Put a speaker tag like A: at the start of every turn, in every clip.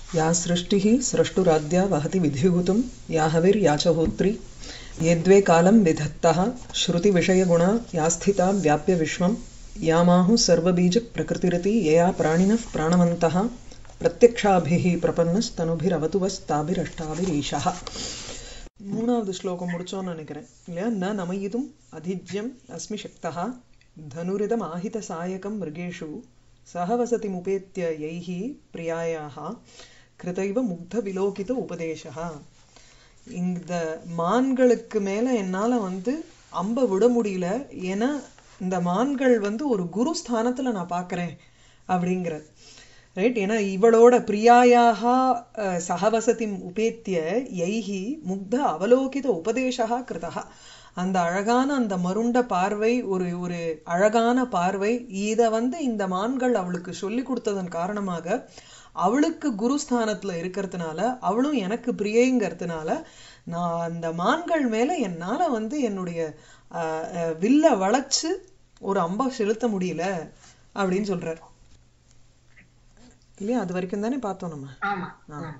A: या सृष्टिः स्रष्टुराद्या वहति विधिभूतं या हविर्या च होत्री यद्वे कालं विधत्तः श्रुतिविषयगुणा या स्थिता व्याप्य विश्वं यामाहुः सर्वबीजप्रकृतिरिति यया प्राणिनः प्राणवन्तः प्रत्यक्षाभिः प्रपन्नस्तनुभिरवतु वस्ताभिरष्टाभिरीशः மூணாவது ஸ்லோகம் முடிச்சோன்னு நினைக்கிறேன் இல்லையா ந நமயிதும் அதிஜ்யம் அஸ்மி சக்தா தனுரிதம் ஆஹித சாயகம் மிருகேஷு சகவசதி முபேத்திய யைஹி பிரியாயாக கிருதைவ முக்த விலோகித உபதேசா இந்த மான்களுக்கு மேல என்னால வந்து அம்ப விட முடியல ஏன்னா இந்த மான்கள் வந்து ஒரு குரு ஸ்தானத்துல நான் பார்க்கறேன் அப்படிங்கிற ரைட் ஏன்னா இவளோட பிரியாயாக சகவசதி உபேத்திய யைஹி முக்த அவலோகித உபதேசா கிருதா அந்த அழகான அந்த மருண்ட பார்வை ஒரு ஒரு அழகான பார்வை இத வந்து இந்த மான்கள் அவளுக்கு சொல்லி கொடுத்ததன் காரணமாக அவளுக்கு குருஸ்தானத்துல இருக்கிறதுனால அவளும் எனக்கு பிரியங்கிறதுனால நான் அந்த மான்கள் மேல என்னால வந்து என்னுடைய வில்ல வளைச்சு ஒரு அம்பா செலுத்த முடியல அப்படின்னு சொல்றாரு இல்லையா அது வரைக்கும் தானே பார்த்தோம் நம்ம
B: ஆமா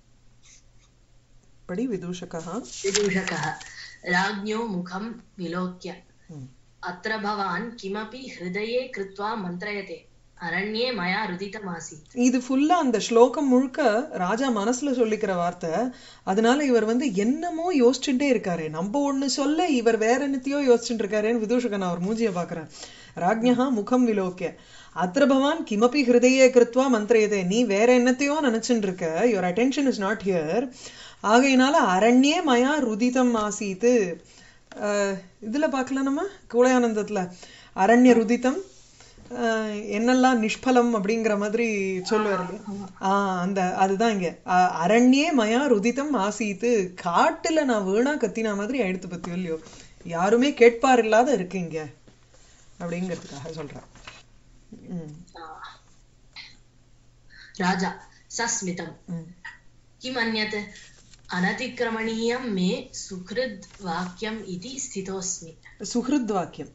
A: படி விதூஷகா
B: विदूषकः राज्ञो मुखं विलोक्य अत्र भवान् किमपि हृदये कृत्वा मन्त्रयते அரண்யே மயா ருதிதமாசீத்
A: இது ஃபுல்லா அந்த ஸ்லோகம் முழுக்க ராஜா மனசுல சொல்லிக்கிற வார்த்தை அதனால இவர் வந்து என்னமோ யோசிச்சுட்டே இருக்காரு நம்ம ஒண்ணு சொல்ல இவர் வேற என்னத்தையோ யோசிச்சுட்டு இருக்காருன்னு விதூஷகன் அவர் மூஞ்சிய பாக்குறேன் ராஜ்யா முகம் விலோக்கிய அத்திர பவான் கிமப்பி ஹிருதயே கிருத்வா மந்திரயதே நீ வேற என்னத்தையோ நினைச்சுட்டு இருக்க your attention is not here ஆகையினால அரண்யே மயா ருதிதம் ஆசீத்து இதுல பார்க்கல நம்ம குவளையானந்தத்துல அரண்ய ருதிதம் என்னெல்லாம் நிஷ்பலம் அப்படிங்கிற மாதிரி சொல்லுவார் ஆஹ் அந்த அதுதான் இங்க அரண்யே மயா ருதிதம் ஆசீத்து காட்டுல நான் வீணா கத்தின மாதிரி ஆயிடுத்து பத்தி இல்லையோ யாருமே கேட்பார் இல்லாத இருக்கு இங்க அப்படிங்கிறதுக்காக சொல்றேன்
B: ராஜா சஸ்மிதம் கிமன்யத் அனதிக்கிரமணீயம் மே சுஹிருத் வாக்கியம் இது ஸ்திதோஸ்மி
A: சுஹிருத் வாக்கியம்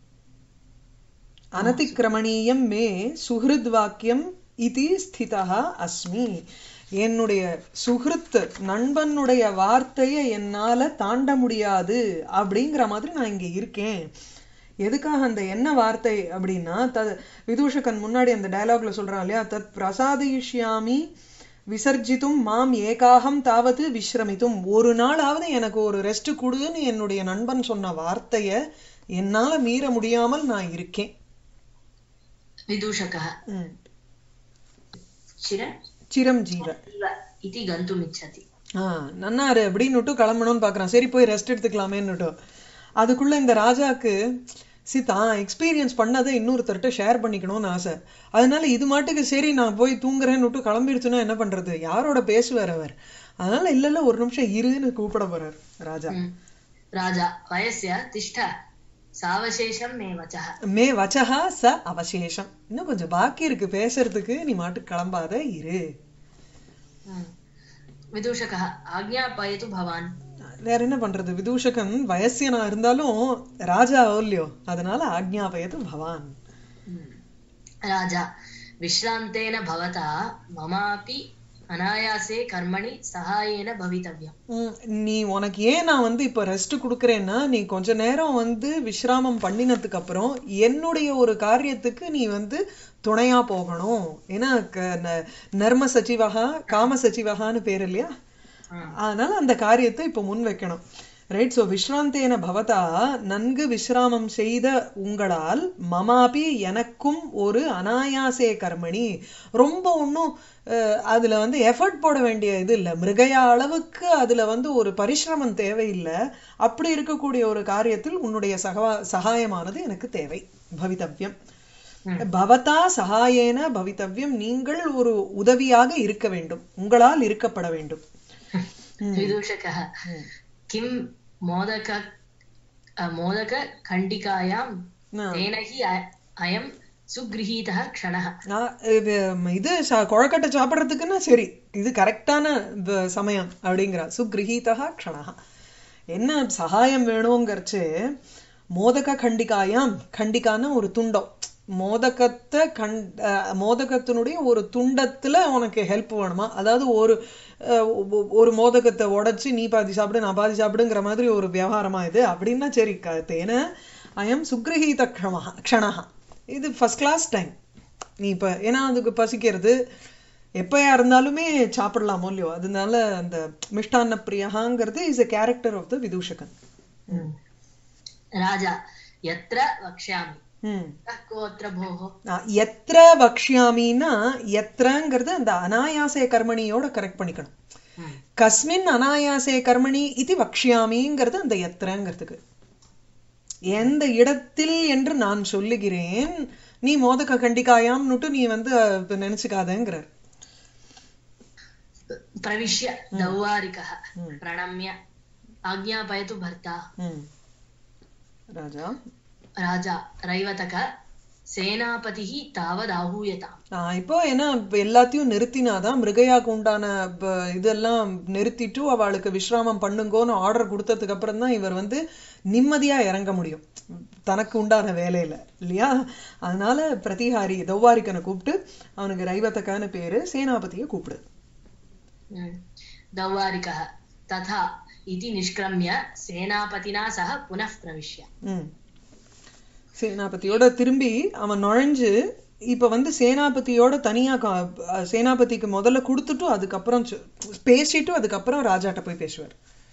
A: அனதிக்கிரமணீயம் மே சுஹிருத் வாக்கியம் இது ஸ்திதா அஸ்மி என்னுடைய சுஹிருத் நண்பனுடைய வார்த்தையை என்னால தாண்ட முடியாது அப்படிங்கிற மாதிரி நான் இங்க இருக்கேன் எதுக்காக அந்த என்ன வார்த்தை அப்படின்னா த விதூஷகன் முன்னாடி அந்த டயலாக்ல சொல்றான் இல்லையா தத் பிரசாதிஷ்யாமி விசர்ஜித்தும் மாம் ஏகாகம் தாவது விஸ்ரமித்தும் ஒரு நாளாவது எனக்கு ஒரு ரெஸ்ட் கொடுன்னு என்னுடைய நண்பன் சொன்ன வார்த்தைய என்னால மீற முடியாமல் நான் இருக்கேன்
B: விதூஷகः சிர
A: சிரம் ஜீவ
B: இது கந்துமிச்சதி
A: ஆஹ் நன்னாரு அப்படின்னு கிளம்பணும்னு பாக்குறான் சரி போய் ரெஸ்ட் எடுத்துக்கலாமேன்னுட்டு அதுக்குள்ள இந்த ராஜாக்கு சி தான் எக்ஸ்பீரியன்ஸ் பண்ணதை இன்னொருத்தர்கிட்ட ஷேர் பண்ணிக்கணும்னு ஆசை அதனால இது மாட்டுக்கு சரி நான் போய் தூங்குறேன்னு கிளம்பிடுச்சுன்னா என்ன பண்றது யாரோட பேசுவார் அவர் அதனால இல்ல இல்ல ஒரு நிமிஷம் இருன்னு கூப்பிட போறார் ராஜா
B: ராஜா வயசிய திஷ்ட சாவசேஷம் மே வச்சா
A: மே வச்சஹா ச அவசேஷம் இன்னும் கொஞ்சம் பாக்கி இருக்கு பேசுறதுக்கு நீ மாட்டுக்கு கிளம்பாத இரு
B: விதூஷக ஆக்ஞாபயது பவான்
A: வேற என்ன பண்றது விதூஷகன் வயசியனா இருந்தாலும் ராஜா இல்லையோ அதனால ஆக்ஞாபயது பவான்
B: ராஜா விஸ்ராந்தேன பவதா மமாபி அனாயாசே கர்மணி சகாயேன பவித்தவ்யம்
A: நீ உனக்கு ஏன் நான் வந்து இப்ப ரெஸ்ட் கொடுக்கறேன்னா நீ கொஞ்ச நேரம் வந்து விஸ்ராமம் பண்ணினதுக்கு அப்புறம் என்னுடைய ஒரு காரியத்துக்கு நீ வந்து துணையா போகணும் ஏன்னா நர்ம சச்சிவகா காம சச்சிவகான்னு பேர் இல்லையா அதனால அந்த காரியத்தை இப்ப முன் வைக்கணும் ரைட் சோ விஸ்ராந்தேன பவதா நன்கு விஸ்ராமம் செய்த உங்களால் மமாபி எனக்கும் ஒரு அனாயாசே கர்மணி ரொம்ப ஒன்றும் அதுல வந்து எஃபர்ட் போட வேண்டிய இது இல்லை மிருகையா அளவுக்கு அதுல வந்து ஒரு பரிசிரமம் தேவையில்லை அப்படி இருக்கக்கூடிய ஒரு காரியத்தில் உன்னுடைய சகா சகாயமானது எனக்கு தேவை பவித்தவ்யம் பவதா சகாயேன பவித்தவ்யம் நீங்கள் ஒரு உதவியாக இருக்க வேண்டும் உங்களால் இருக்கப்பட வேண்டும்
B: विदूषकः किं मोदक मोदक खण्डिकायां तेन हि अयं சுக்ரஹீதः க்ஷணः
A: இது குழக்கட்டை சாப்பிட்றதுக்குன்னா சரி இது கரெக்டான சமயம் அப்படிங்கிறா சுக்ரஹீதா க்ஷணா என்ன சகாயம் வேணுங்கிறச்சு மோதக கண்டிகாயாம் கண்டிக்கான ஒரு துண்டம் மோதகத்தை கண் அஹ், மோதகத்தினுடைய ஒரு துண்டத்துல உனக்கு ஹெல்ப் வேணுமா அதாவது ஒரு அஹ், ஒ- ஒரு மோதகத்தை உடைச்சு நீ பாதி சாப்பிடு நான் பாதி சாப்பிடுங்கிற மாதிரி ஒரு விவகாரமா இது அப்படின்னா சரி க- தேன அயம் சுக்ரஹீத க்ஷமஹா க்ஷணஹா இது ஃபர்ஸ்ட் கிளாஸ் டைம் நீ இப்ப ஏன்னா அதுக்கு பசிக்கிறது எப்பயா இருந்தாலுமே சாப்பிடலாமோ இல்லையோ அதனால அந்த மிஷ்டான்ன பிரியகாங்கிறது is a character of the விதூஷகன்
B: राजा यत्र वक्ष्यामि
A: ம்
B: कः कोऽत्र भोः
A: ஆ, எத்திர வக்ஷ்யாமின்னா எத்திரங்கிறது அந்த அனாயாசே கர்மணியோட கரெக்ட் பண்ணிக்கணும்
B: ம்.
A: கஸ்மின் அனாயாசே கர்மணி இது வக்ஷ்யாமிங்கிறது அந்த எத்திரங்கிறதுக்கு எந்த இடத்தில் என்று நான் சொல்லுகிறேன் நீ மோதக கண்டிக்காயாம்னுட்டு நீ வந்து அஹ், நினைச்சுக்காதேங்கிறார்
B: प्रविश्य दौवारिकः प्रणम्य आज्ञापयतु भर्ता
A: ம் ராஜா
B: राजा रैवतक सेनापतिः तावदाहूयताम्
A: ஆ, இப்போ ஏன்னா இப்ப எல்லாத்தையும் நிறுத்தினாதான் மிருகையாக்கு உண்டான ப- இதெல்லாம் நிறுத்திட்டு அவளுக்கு விஸ்ராமம் பண்ணுங்கோன்னு ஆர்டர் கொடுத்ததுக்கு அப்புறம் தான் இவர் வந்து நிம்மதியா இறங்க முடியும் தனக்கு உண்டான வேலையில இல்லையா அதனால பிரதிஹாரி தௌவாரிக்கனை கூப்பிட்டு அவனுக்கு ரைவத்தக்கான பேரு சேனாபதியை கூப்பிடு
B: हम्म। दौवारिकः तथा इति निष्क्रम्य सेनापतिना सह पुनः प्रविश्य
A: ம் சேனாபதியோட திரும்பி அவன் நுழைஞ்சு இப்ப வந்து சேனாபதியோட தனியா கா- சேனாபதிக்கு முதல்ல கொடுத்துட்டு அதுக்கப்புறம் சொ- பேசிட்டு அதுக்கப்புறம் ராஜாட்ட போய் பேசுவார்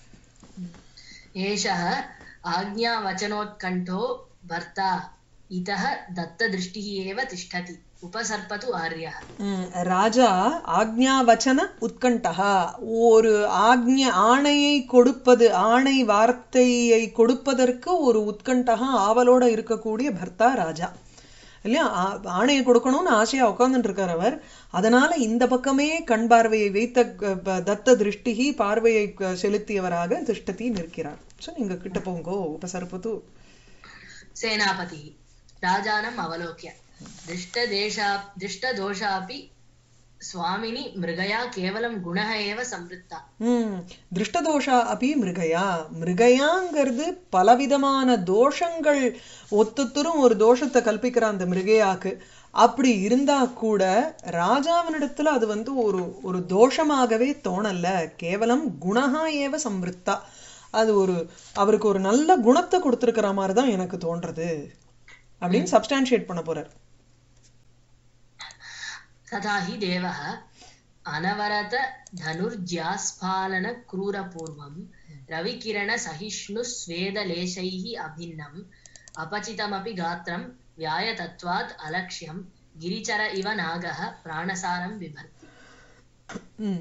B: एषः आज्ञावचनोत्कण्ठो भर्ता इतः दत्तदृष्टिः एव तिष्ठति उपसर्पतु आर्यः
A: ம், ராஜா ஆக்ஞா வச்சன உத்கண்டகா ஒரு ஆக்ஞ ஆணையை கொடுப்பது ஆணை வார்த்தையை கொடுப்பதற்கு ஒரு உத்கண்டகா ஆவலோட இருக்கக்கூடிய பர்த்தா ராஜா இல்லையா ஆ- ஆணையை கொடுக்கணும்னு ஆசையா உட்கார்ந்துட்டு இருக்கார் அவர் அதனால இந்த பக்கமே கண் பார்வையை வைத்த க- ப- தத்த திருஷ்டிகி பார்வையை க- செலுத்தியவராக திஷ்டத்தி நிற்கிறார் சோ நீங்க கிட்ட போங்கோ உபசர்பது
B: सेनापतिः राजानम् अवलोक्य दृष्टदेशा दृष्टदोषापि स्वामिनि मृगया केवलं गुणः एव संवृत्ता
A: ம் திருஷ்டதோஷா அப்படி மிருகயா மிருகயாங்கிறது பலவிதமான தோஷங்கள் ஒத்தொத்தரும் ஒரு தோஷத்தை கல்பிக்கிற அந்த மிருகையாக்கு அப்படி இருந்தா கூட ராஜாவினிடத்துல அது வந்து ஒரு ஒரு தோஷமாகவே தோணல கேவலம் குணஹா ஏவ சம்ருத்தா அது ஒரு அவருக்கு ஒரு நல்ல குணத்தை கொடுத்திருக்கிற மாதிரி தான் எனக்கு தோன்றது அப்படின்னு சப்ஸ்டான்ஷியேட் பண்ண போறார்
B: तथा हि देवः अनवरत धनुर्ज्यास्फालनक्रूरपूर्वं रविकिरणसहिष्णुस्वेदलेशैः अभिन्नम् अपचितमपि गात्रं व्यायतत्त्वात् अलक्ष्यं गिरिचर इव नागः प्राणसारं बिभर्ति
A: ம்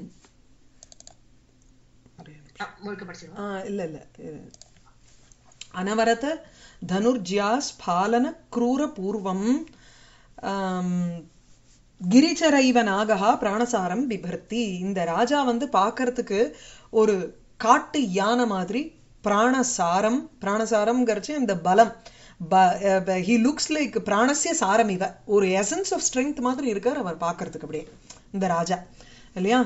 B: அ, முழுக்க படிச்சிருவோம்
A: ஆ, இல்ல இல்ல இது. அனவரத தனுர்ஜ்யா ஸ்பாலன க்ரூர பூர்வம் ஆம், கிரிச்சர இவ நாகா பிராணசாரம் பிபர்த்தி இந்த ராஜா வந்து பார்க்கறதுக்கு ஒரு காட்டு யானை மாதிரி பிராணசாரம் பிராணசாரம்ங்கிறச்சு இந்த பலம் ஹி லுக்ஸ் லைக் பிராணசிய சாரம் இவ ஒரு எசன்ஸ் ஆஃப் ஸ்ட்ரென்த் மாதிரி இருக்கார் அவர் பார்க்கறதுக்கு அப்படியே இந்த ராஜா இல்லையா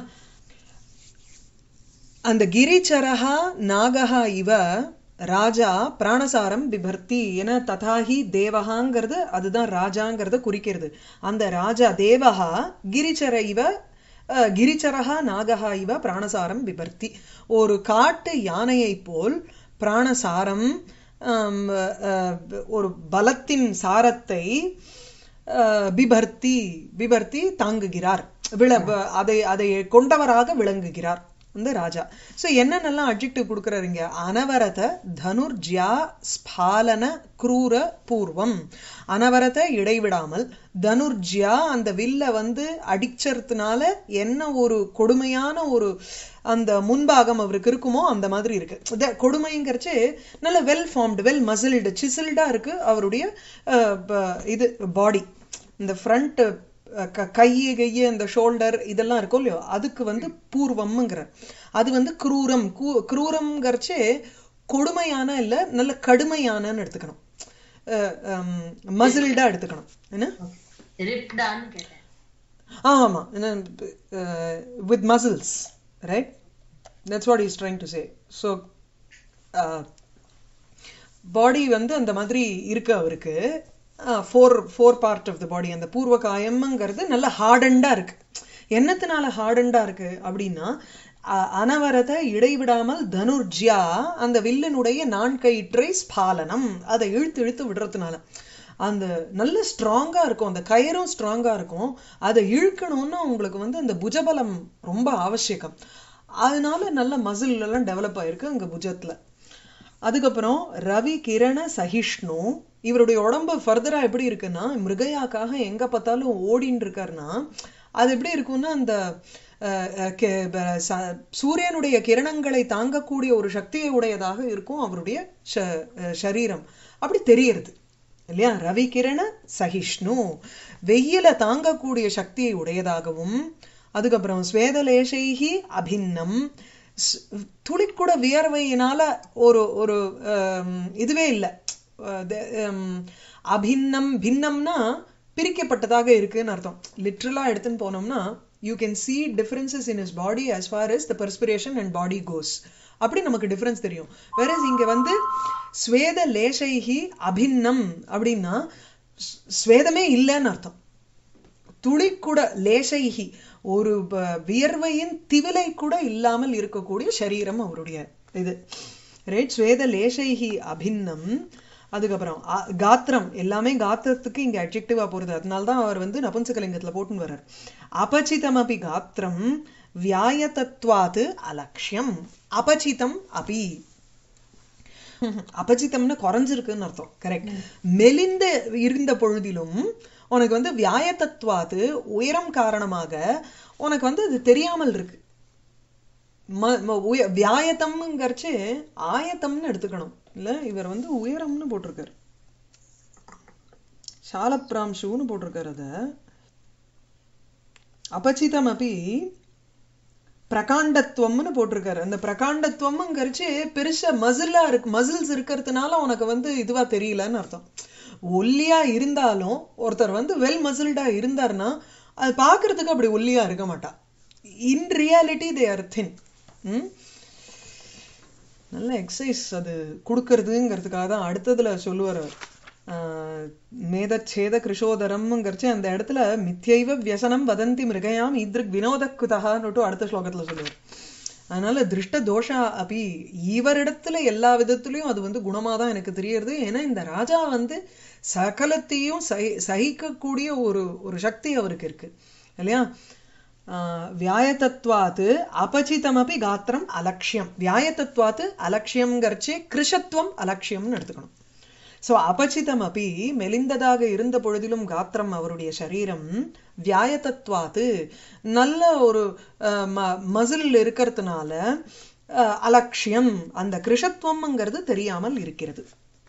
A: அந்த கிரிச்சரஹா நாகஹா இவ ராஜா பிராணசாரம் பிபர்த்தி என ததாஹி தேவகாங்கிறது அதுதான் ராஜாங்கிறத குறிக்கிறது அந்த ராஜா தேவஹா கிரிச்சர இவ அஹ், கிரிச்சரஹா நாகஹா இவ பிராணசாரம் பிபர்த்தி ஒரு காட்டு யானையை போல் பிராணசாரம் ஆம், அஹ், ஒரு பலத்தின் சாரத்தை அஹ், பிபர்த்தி பிபர்த்தி தாங்குகிறார் விள ப- அதை அதை கொண்டவராக விளங்குகிறார் இந்த ராஜா சோ என்னென்னலாம் அட்ஜெக்டிவ் கொடுக்குறாரு இங்க அனவரத தனுர்ஜ்யா ஸ்பாலன க்ரூர பூர்வம் அனவரத இடைவிடாமல் தனுர்ஜ்யா அந்த வில்ல வந்து அடிச்சறதுனால என்ன ஒரு கொடுமையான ஒரு அந்த முன்பாகம் அவருக்கு இருக்குமோ அந்த மாதிரி இருக்கு இத கொடுமைங்கிறச்சு நல்ல வெல் ஃபார்ம்டு வெல் மசில்டு சிசில்டா இருக்கு அவருடைய அஹ், ப- இது பாடி இந்த ஃப்ரண்ட் கை கைய இந்த ஷோல்டர் இதெல்லாம் இருக்கும் இல்லையோ அதுக்கு வந்து பூர்வம்ங்கிற அது வந்து குரூரம் கூ- குரூரம்ங்கிறச்சே கொடுமையான இல்ல நல்ல கடுமையானன்னு எடுத்துக்கணும் மசில்டா எடுத்துக்கணும் என்ன
B: ரிப்டான்னு கேட்டேன்
A: ஆமா with muscles right that's what is trying to say so body வந்து அந்த மாதிரி இருக்கு அவருக்கு four four part of the body அந்த பூர்வ காயம்ங்கிறது நல்ல ஹார்டண்டா இருக்கு என்னத்தினால ஹார்டண்டா இருக்கு அப்படின்னா அ- அனவரத இடைவிடாமல் தனுர்ஜியா அந்த வில்லினுடைய நான்கயிற்றை ஸ்பாலனம் அதை இழுத்து இழுத்து விடுறதுனால அந்த நல்ல ஸ்ட்ராங்கா இருக்கும் அந்த கயிறும் ஸ்ட்ராங்கா இருக்கும் அதை இழுக்கணும்னா உங்களுக்கு வந்து அந்த புஜபலம் ரொம்ப அவசியகம் அதனால நல்ல மசில் எல்லாம் டெவலப் ஆயிருக்கு அங்க புஜத்துல அதுக்கப்புறம் ரவி கிரண சகிஷ்ணு இவருடைய உடம்பு ஃபர்தரா எப்படி இருக்குன்னா மிருகயாக்காக எங்க பார்த்தாலும் ஓடின்னு இருக்காருன்னா அது எப்படி இருக்கும்னா அந்த அஹ், அஹ், கெ- ப- ச- சூரியனுடைய கிரணங்களை தாங்கக்கூடிய ஒரு சக்தியை உடையதாக இருக்கும் அவருடைய ஷ- அஹ், சரீரம் அப்படி தெரியறது இல்லையா ரவி கிரண சகிஷ்ணு வெயில தாங்கக்கூடிய சக்தியை உடையதாகவும் அதுக்கப்புறம் ஸ்வேதலேஷைஹி அபின்னம் ஸ்- துளிக்கூட வியர்வையினால ஒரு ஒரு ஆம், இதுவே இல்லை அபின்னம் பின்னம்னா பிரிக்கப்பட்டதாக இருக்குன்னு அர்த்தம் லிட்ரலா எடுத்துன்னு போனோம்னா you can see differences in his body as far as the perspiration and body goes அப்படி நமக்கு டிஃபரன்ஸ் தெரியும் whereas இங்க வந்து ஸ்வேத லேசைஹி அபின்னம் அப்படின்னா ஸ்- ஸ்வேதமே இல்லைன்னு அர்த்தம் துளி கூட லேசைகி ஒரு ப- வியர்வையின் திவிலை கூட இல்லாமல் இருக்கக்கூடிய சரீரம் அவருடைய இது ரைட் ஸ்வேத லேசைகி அபின்னம் அதுக்கப்புறம் அ- காத்திரம் எல்லாமே காத்திரத்துக்கு இங்க அட்ஜெக்டிவா போறது அதனால தான் அவர் வந்து நபுன்சகலிங்கத்துல போட்டுன்னு வர்றார் அபச்சிதமபி காத்திரம் வியாயதத்வாத்து அலட்சியம் அபச்சிதம் அபி அபச்சிதம்னு குறைஞ்சிருக்குன்னு அர்த்தம் கரெக்ட் மெலிந்த இருந்த பொழுதிலும் உனக்கு வந்து வியாயத்தத்வாது உயரம் காரணமாக உனக்கு வந்து அது தெரியாமல் இருக்கு ம- ம- உய- வியாயத்தம்ங்கிறச்சு ஆயத்தம்னு எடுத்துக்கணும் இல்ல இவர் வந்து உயரம்னு போட்டிருக்காரு சாலப்பிராம்சுன்னு போட்டிருக்காரு அத அபச்சிதம் அப்படி பிரகாண்டத்துவம்னு போட்டிருக்காரு அந்த பிரகாண்டத்துவம்ங்கிறச்சு பெருசா மசிலா இருக்கு மசில்ஸ் இருக்கிறதுனால உனக்கு வந்து இதுவா தெரியலன்னு அர்த்தம் ஒல்லியா இருந்தாலும் ஒருத்தர் வந்து வெல் மசில்டா இருந்தாருன்னா அது பார்க்கிறதுக்கு அப்படி ஒல்லியா இருக்க மாட்டா இன் ரியாலிட்டி தே ஆர் தின் நல்ல எக்ஸசைஸ் அது கொடுக்கறதுங்கிறதுக்காக தான் அடுத்ததுல சொல்லுவார் அவர் ஆஹ் மேதச்சேத கிருஷோதரம்ங்கிறச்சு அந்த இடத்துல மித்யைவ வியசனம் வதந்தி மிருகயாம் இத்ருக் வினோதக்குதகான்னுட்டு அடுத்த ஸ்லோகத்துல சொல்லுவார் அதனால திருஷ்ட தோஷா அப்படி இவரிடத்துல எல்லா விதத்துலயும் அது வந்து குணமா தான் எனக்கு தெரியறது ஏன்னா இந்த ராஜா வந்து சகலத்தையும் சகி சகிக்கக்கூடிய ஒரு ஒரு சக்தி அவருக்கு இருக்கு இல்லையா ஆஹ் வியாயதத்வாத்து அபச்சிதமபி காத்திரம் அலட்சியம் வியாயதத்வாத்து அலட்சியம்ங்கிறச்சே கிருஷத்துவம் அலட்சியம்னு எடுத்துக்கணும் சோ அபச்சிதம் அப்பி மெலிந்ததாக இருந்த பொழுதிலும் காத்திரம் அவருடைய சரீரம் வியாயதத்வாத்து நல்ல ஒரு மசில் இருக்கிறதுனால அஹ், அலட்சியம் அந்த கிருஷத்துவம்ங்கிறது தெரியாமல் இருக்கிறது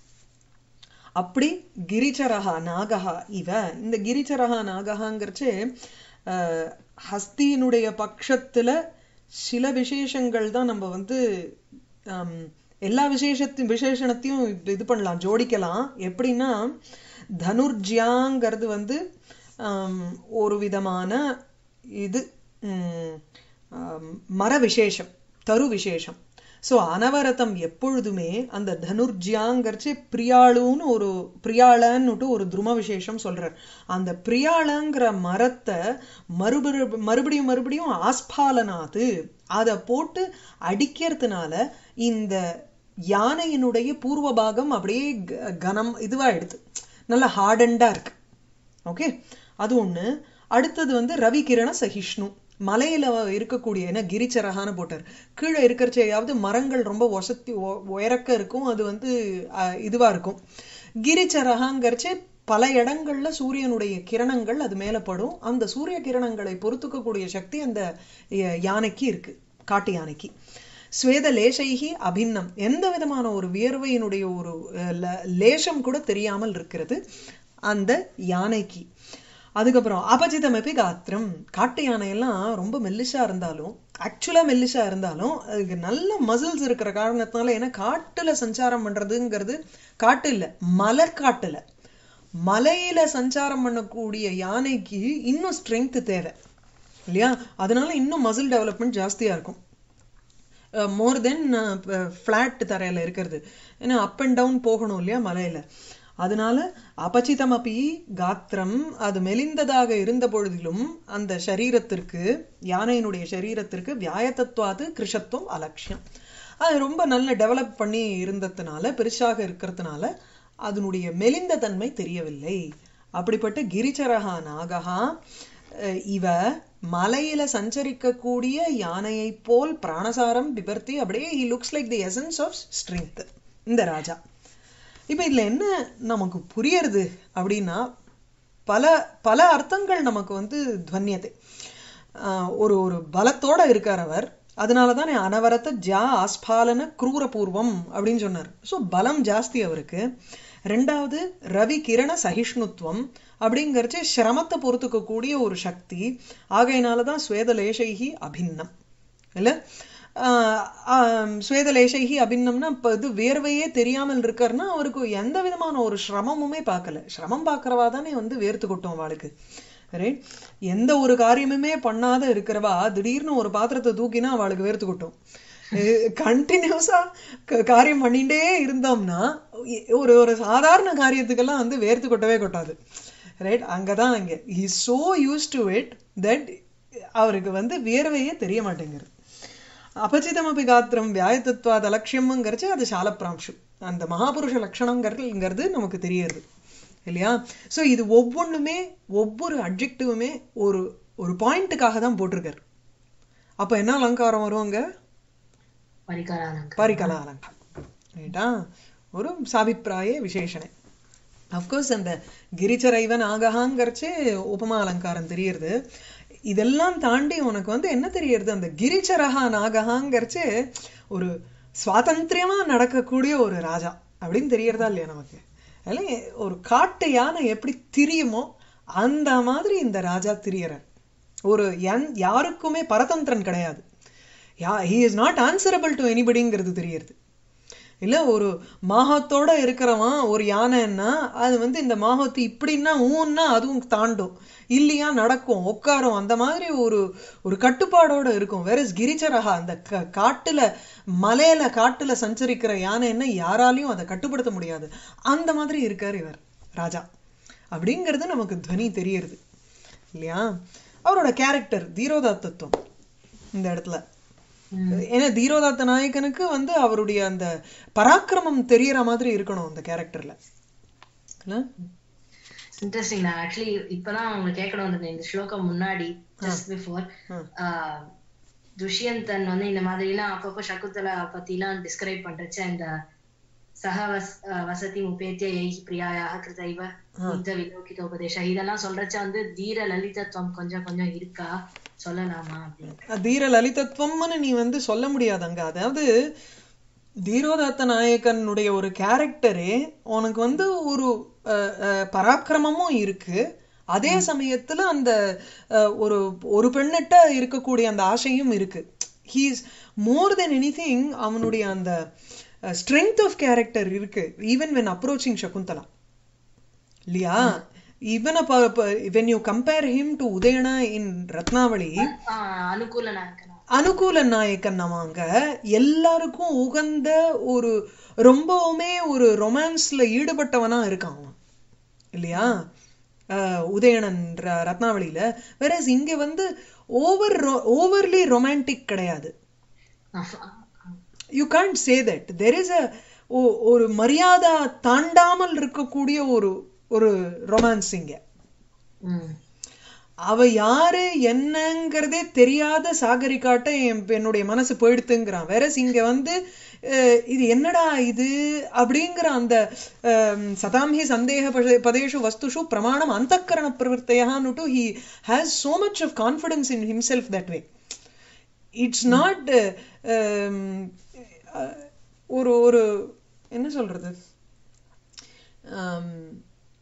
A: அப்படி கிரிச்சரகா நாகஹா இவ இந்த கிரிச்சரகா நாகஹாங்கிறச்சு அஹ், ஹஸ்தியினுடைய பட்சத்துல சில விசேஷங்கள் தான் நம்ம வந்து ஹம், எல்லா விசேஷத்தையும் விசேஷணத்தையும் இப்ப இது பண்ணலாம் ஜோடிக்கலாம் எப்படின்னா தனுர்ஜியாங்கிறது வந்து ஹம், ஒரு விதமான இது ஹம், ஹம், மர விசேஷம் தரு விசேஷம் சோ அனவரதம் எப்பொழுதுமே அந்த தனுர்ஜியாங்கிறச்சு பிரியாளுன்னு ஒரு பிரியாளன்னுட்டு ஒரு துரும விசேஷம் சொல்றார் அந்த பிரியாளங்கிற மரத்தை மறுபடி மறுபடியும் மறுபடியும் ஆஸ்பாலனாது அதை போட்டு அடிக்கிறதுனால இந்த யானையினுடைய பூர்வ பாகம் அப்படியே க- கனம் இதுவாயிடுது நல்ல ஹார்டண்டா இருக்கு ஓகே அது ஒண்ணு அடுத்தது வந்து ரவி கிரண சகிஷ்ணு மலையில இருக்கக்கூடிய என்ன கிரிச்சரகான்னு போட்டார் கீழே இருக்கிறச்சையாவது மரங்கள் ரொம்ப ஒசத்தி ஒ- உயரக்க இருக்கும் அது வந்து அஹ், இதுவா இருக்கும் கிரிச்சரகாங்கிறச்சே பல இடங்கள்ல சூரியனுடைய கிரணங்கள் அது மேல படும் அந்த சூரிய கிரணங்களை பொறுத்துக்கக்கூடிய சக்தி அந்த ய- யானைக்கு இருக்கு காட்டு யானைக்கு ஸ்வேத லேசைகி அபின்னம் எந்த விதமான ஒரு வியர்வையினுடைய ஒரு அஹ், ல- லேசம் கூட தெரியாமல் இருக்கிறது அந்த யானைக்கு அதுக்கப்புறம் அபஜிதமபி காத்திரம் காட்டு யானையெல்லாம் ரொம்ப மெல்லிசா இருந்தாலும் ஆக்சுவலா மெல்லிசா இருந்தாலும் அதுக்கு நல்ல மசில்ஸ் இருக்கிற காரணத்தினால ஏன்னா காட்டுல சஞ்சாரம் பண்றதுங்கிறது காட்டு இல்ல மலர்காட்டுல மலையில சஞ்சாரம் பண்ணக்கூடிய யானைக்கு இன்னும் ஸ்ட்ரென்த் தேவை இல்லையா அதனால இன்னும் மசில் டெவலப்மெண்ட் ஜாஸ்தியா இருக்கும் மோர் தென் ஃப்ளாட் தரையில இருக்கிறது ஏன்னா அப் அண்ட் டவுன் போகணும் இல்லையா மலையில அதனால அபச்சிதமபி காத்திரம் அது மெலிந்ததாக இருந்த பொழுதிலும் அந்த சரீரத்திற்கு யானையினுடைய சரீரத்திற்கு வியாயத்தத்வாது கிருஷத்துவம் அலட்சியம் அது ரொம்ப நல்ல டெவலப் பண்ணி இருந்ததுனால பெருசாக இருக்கிறதுனால அதனுடைய மெலிந்த தன்மை தெரியவில்லை அப்படிப்பட்ட கிரிச்சரகா நாகா அஹ், இவ மலையில சஞ்சரிக்கக்கூடிய யானையைப் போல் பிராணசாரம் பிபர்த்தி அப்படியே he looks like the essence of strength இந்த ராஜா இப்ப இதுல என்ன நமக்கு புரியறது அப்படின்னா பல பல அர்த்தங்கள் நமக்கு வந்து துவன்யத்தை ஆஹ் ஒரு ஒரு பலத்தோட இருக்கார் அவர் அதனால தானே அனவரத்த ஜா ஆஸ்பாலன கிரூரபூர்வம் அப்படின்னு சொன்னார் ஸோ பலம் ஜாஸ்தி அவருக்கு ரெண்டாவது ரவி கிரண சகிஷ்ணுத்துவம் அப்படிங்கறச்சு சிரமத்தை பொறுத்துக்கக்கூடிய ஒரு சக்தி ஆகையினால தான் ஸ்வேதலேஷைகி அபின்னம் இல்ல ஆஹ் ஆஹ் ஸ்வேதலேஷைகி அபின்னம்னா இப்ப இது வேர்வையே தெரியாமல் இருக்காருன்னா அவருக்கு எந்த விதமான ஒரு சிரமமுமே பார்க்கல சிரமம் பார்க்கறவா தானே வந்து வேர்த்து கொட்டும் அவளுக்கு ரைட் எந்த ஒரு காரியமுமே பண்ணாத இருக்கிறவா திடீர்னு ஒரு பாத்திரத்தை தூக்கினா அவளுக்கு வேர்த்து கொட்டும் கண்டினியூஸா காரியம் பண்ணிட்டே இருந்தோம்னா ஒரு ஒரு சாதாரண காரியத்துக்கெல்லாம் வந்து வேர்த்து கொட்டவே கொட்டாது ரைட் அங்கதான் அங்க is so used to it that அவருக்கு வந்து வேர்வையே தெரிய மாட்டேங்குது அபச்சிதமபி காத்திரம் வியாயத்தத்வாத லட்சியம்ங்கிறச்சு அது சாலப்பிராம்சு அந்த மகாபுருஷ லட்சணங்கிறதுங்கிறது நமக்கு தெரியுது இல்லையா சோ இது ஒவ்வொன்றுமே ஒவ்வொரு அட்ஜெக்டிவுமே ஒரு ஒரு பாயிண்ட்டுக்காக தான் போட்டிருக்காரு அப்ப என்ன அலங்காரம் வருவாங்க
B: பரிகாராலங்காரம்
A: பரிகலா அலங்காரம் ரைட்டா ஒரு சாபிப்பிராய விசேஷனை அஃப்கோர்ஸ் அந்த கிரிச்சரைவன் ஆகஹாங்கிறச்சே உபமா அலங்காரம் தெரியுது இதெல்லாம் தாண்டி உனக்கு வந்து என்ன தெரியறது அந்த கிரிச்சரகா நாகஹாங்கிறச்சே ஒரு சுவாதந்திரியமா நடக்கக்கூடிய ஒரு ராஜா அப்படின்னு தெரியறதா இல்லையா நமக்கு அதில் ஒரு காட்டு யானை எப்படி திரியுமோ அந்த மாதிரி இந்த ராஜா திரியறார் ஒரு என் யாருக்குமே பரதந்திரன் கிடையாது yeah he is not answerable to எனிபடிங்கிறது தெரியறது இல்ல ஒரு மாகத்தோட இருக்கிறவன் ஒரு யானைன்னா அது வந்து இந்த மாகத்து இப்படின்னா ஊன்னா அதுவும் தாண்டும் இல்லையா நடக்கும் உட்காரும் அந்த மாதிரி ஒரு ஒரு கட்டுப்பாடோட இருக்கும் வேற கிரிச்சரகா அந்த க- காட்டுல மலையில காட்டுல சஞ்சரிக்கிற யானைன்னா யாராலையும் அதை கட்டுப்படுத்த முடியாது அந்த மாதிரி இருக்கார் இவர் ராஜா அப்படிங்கிறது நமக்கு துவனி தெரியறது இல்லையா அவரோட கேரக்டர் தீரோதாத்தத்துவம் இந்த இடத்துல ஏன்னா தீரோதாத்த நாயகனுக்கு வந்து அவருடைய அந்த பராக்கிரமம் தெரியற மாதிரி இருக்கணும் அந்த கேரக்டர்ல
B: இன்ட்ரெஸ்டிங் நான் ஆக்சுவலி இப்பதான் அவங்க கேட்கணும் வந்திருந்தேன் இந்த ஸ்லோகம் முன்னாடி ஜஸ்ட் பிஃபோர் துஷ்யந்தன் வந்து இந்த மாதிரி எல்லாம் அப்பப்போ சகுந்தலா பத்தி எல்லாம் டிஸ்கிரைப் பண்றச்ச இந்த சக வஸ் அஹ் வசதி உபேத்திய யைஹி பிரியாயாக கிருதைவ இந்த விலோகித உபதேச இதெல்லாம் சொல்றச்ச வந்து தீர லலிதத்துவம் கொஞ்சம் கொஞ்சம் இருக்கா சொல்லலாமா அப்படின்னு
A: தீர லலிதத்துவம்னு நீ வந்து சொல்ல முடியாது அங்க அதாவது தீரோதாத்த நாயக்கனுடைய ஒரு கேரக்டரே உனக்கு வந்து ஒரு அஹ், அஹ், பராக்கிரமமும் இருக்கு அதே சமயத்துல அந்த அஹ், ஒரு ஒரு பெண்ணிட்ட இருக்கக்கூடிய அந்த ஆசையும் இருக்கு ஹீஸ் மோர் தென் எனிதிங் அவனுடைய அந்த ஸ்ட்ரென்த் ஆஃப் கேரக்டர் இருக்கு ஈவன் வென் அப்ரோச்சிங் சகுந்தலா இல்லையா even when you compare him to Udayana in Ratnavali
B: ah அனுகூல நாயக்கனா
A: அனுகூல நாயக்கன் அவங்க எல்லாருக்கும் உகந்த ஒரு ரொம்பவுமே ஒரு ரொமான்ஸ்ல ஈடுபட்டவனா இருக்கான் அவன் இல்லையா ஆஹ் உதயணன் ர- ரத்னாவளியில வேற இங்க வந்து ஓவர் ஓவர்லி ரொமான்டிக் கிடையாது
B: ஆமா.
A: You can't say that there is a ஒரு மரியாதை தாண்டாமல் இருக்கக்கூடிய ஒரு ஒரு ரொமான்ஸ் இங்க
B: ம்
A: அவ யாரு என்னங்கிறதே தெரியாத சாகரிக்காட்ட என் என்னுடைய மனசு போயிடுத்துங்கிறான் வேற இங்க வந்து அஹ், இது என்னடா இது அப்படிங்கிற அந்த அஹ், சதாம்ஹி சந்தேக பதே- பதேஷு வஸ்துஷு பிரமாணம் அந்தக்கரண பிரவர்த்தையான்னுட்டு he has so much of confidence in himself that way it's not ஒரு ஒரு என்ன சொல்றது ஆம்,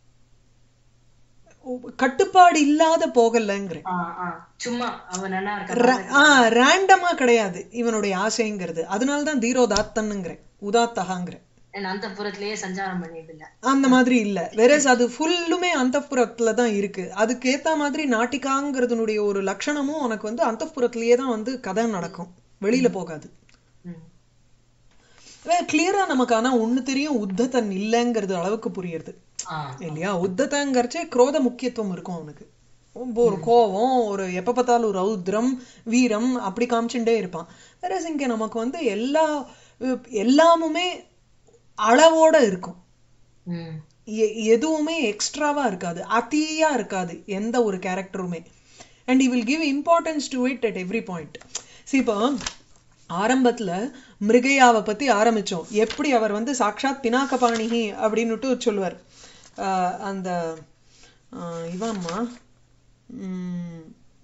A: கட்டுப்பாடு இல்லாத போகலங்கிறேன்
B: ஆ ஆ சும்மா அவன் நல்லா இருக்க
A: ஆ ரேண்டமா கிடையாது இவனுடைய ஆசைங்கிறது அதனால தான் தீரோதாத்தன்னுங்கிறேன் உதாத்தகாங்கிறேன்
B: அந்த புறத்திலேயே சஞ்சாரம் பண்ணிட்டு இல்ல
A: அந்த மாதிரி இல்ல வேறஸ் அது ஃபுல்லுமே அந்தப்புறத்துல தான் இருக்கு அதுக்கு ஏத்த மாதிரி நாட்டிகாங்கிறதுனுடைய ஒரு லட்சணமும் உனக்கு வந்து அந்தப்புறத்திலேயே தான் வந்து கதை நடக்கும் வெளியில போகாது
B: ம்
A: கிளியரா நமக்கு ஆனா ஒண்ணு தெரியும் உத்தத்தன் இல்லைங்கிறது அளவுக்கு புரியுது
B: ஆ
A: இல்லையா உத்தத்தங்கிறச்சே குரோத முக்கியத்துவம் இருக்கும் அவனுக்கு ரொம்ப ஒரு கோபம் ஒரு எப்ப பார்த்தாலும் ரௌத்ரம் வீரம் அப்படி காமிச்சுட்டே இருப்பான் வேற இங்க நமக்கு வந்து எல்லா எல்லாமுமே அளவோட இருக்கும்
B: ம்
A: எ- எதுவுமே எக்ஸ்ட்ராவா இருக்காது அதியா இருக்காது எந்த ஒரு கேரக்டருமே and you will give importance to it at every point see இப்போ ஆரம்பத்துல மிருகையாவை பத்தி ஆரம்பிச்சோம் எப்படி அவர் வந்து சாக்ஷாத் பினாக்கபாணிகி அப்படின்னுட்டு சொல்லுவார் ஆஹ் அந்த ஆஹ் இவம்மா உம்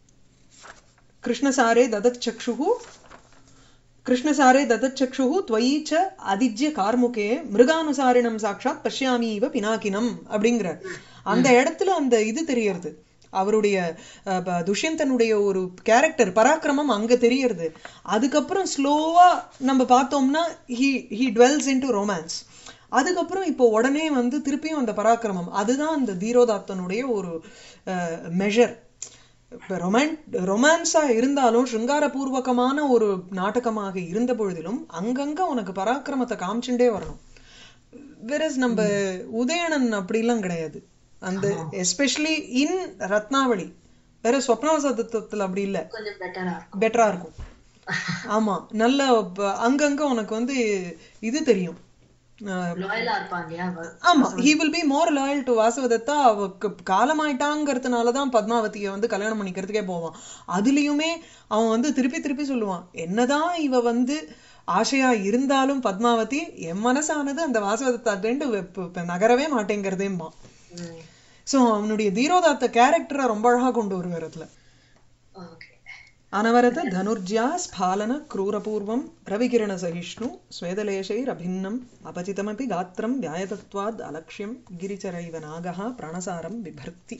A: கிருஷ்ணசாரே ததச்சக்ஷுகு கிருஷ்ணசாரே ததச்சக்ஷுः त्वयि च அதிஜ்ய கார்முகே மிருகானுசாரிணம் சாட்சாத் பஷ்யாமி இவ பினாக்கினம் அப்படிங்கிறார் அந்த இடத்துல அந்த இது தெரியறது அவருடைய அஹ், ப- துஷ்யந்தனுடைய ஒரு கேரக்டர் பராக்கிரமம் அங்க தெரியறது அதுக்கப்புறம் ஸ்லோவா நம்ம பார்த்தோம்னா he he dwells into romance அதுக்கப்புறம் இப்போ உடனே வந்து திருப்பியும் அந்த பராக்கிரமம் அதுதான் அந்த தீரோதாத்தனுடைய ஒரு மெஷர் இப்ப ரொமான் ரொமான்ஸா இருந்தாலும் சிருங்காரபூர்வகமான ஒரு நாடகமாக இருந்த பொழுதிலும் அங்கங்க உனக்கு பராக்கிரமத்தை காமிச்சுட்டே வரணும் வேறஸ் நம்ம உதயணன் அப்படிலாம் கிடையாது அந்த எஸ்பெஷலி இன் ரத்னாவளி வேற சொப்னவசதத்துல அப்படி இல்ல
B: கொஞ்சம் பெட்டரா இருக்கும்
A: பெட்டரா இருக்கும் ஆமா நல்ல ப- அங்கங்க உனக்கு வந்து இது தெரியும் அஹ்
B: லாயலா இருப்பான் இல்லையா அவ-
A: ஆமா he will be more loyal to Vasavadatta அவக்கு காலமாயிட்டாங்கிறதுனால தான் பத்மாவதியை வந்து கல்யாணம் பண்ணிக்கிறதுக்கே போவான் அதுலயுமே அவன் வந்து திருப்பி திருப்பி சொல்லுவான் என்னதான் இவ வந்து ஆசையா இருந்தாலும் பத்மாவதி என் மனசானது அந்த வாசவதத்தாட்டு நகரவே மாட்டேங்கிறதேம்மா
B: ம்
A: சோ அவனுடைய தீரோதாத்த கேரக்டரை ரொம்ப அழகா கொண்டு வருவார் அதுல
B: ஓகே
A: अनवरत धनुर्ज्या स्फालन क्रूरपूर्वं रविकिरणसहिष्णु स्वेदलेशैरभिन्नम् अपचितमपि गात्रं व्यायतत्वाद् अलक्ष्यं गिरिचरैव नागः प्राणसारं बिभर्ति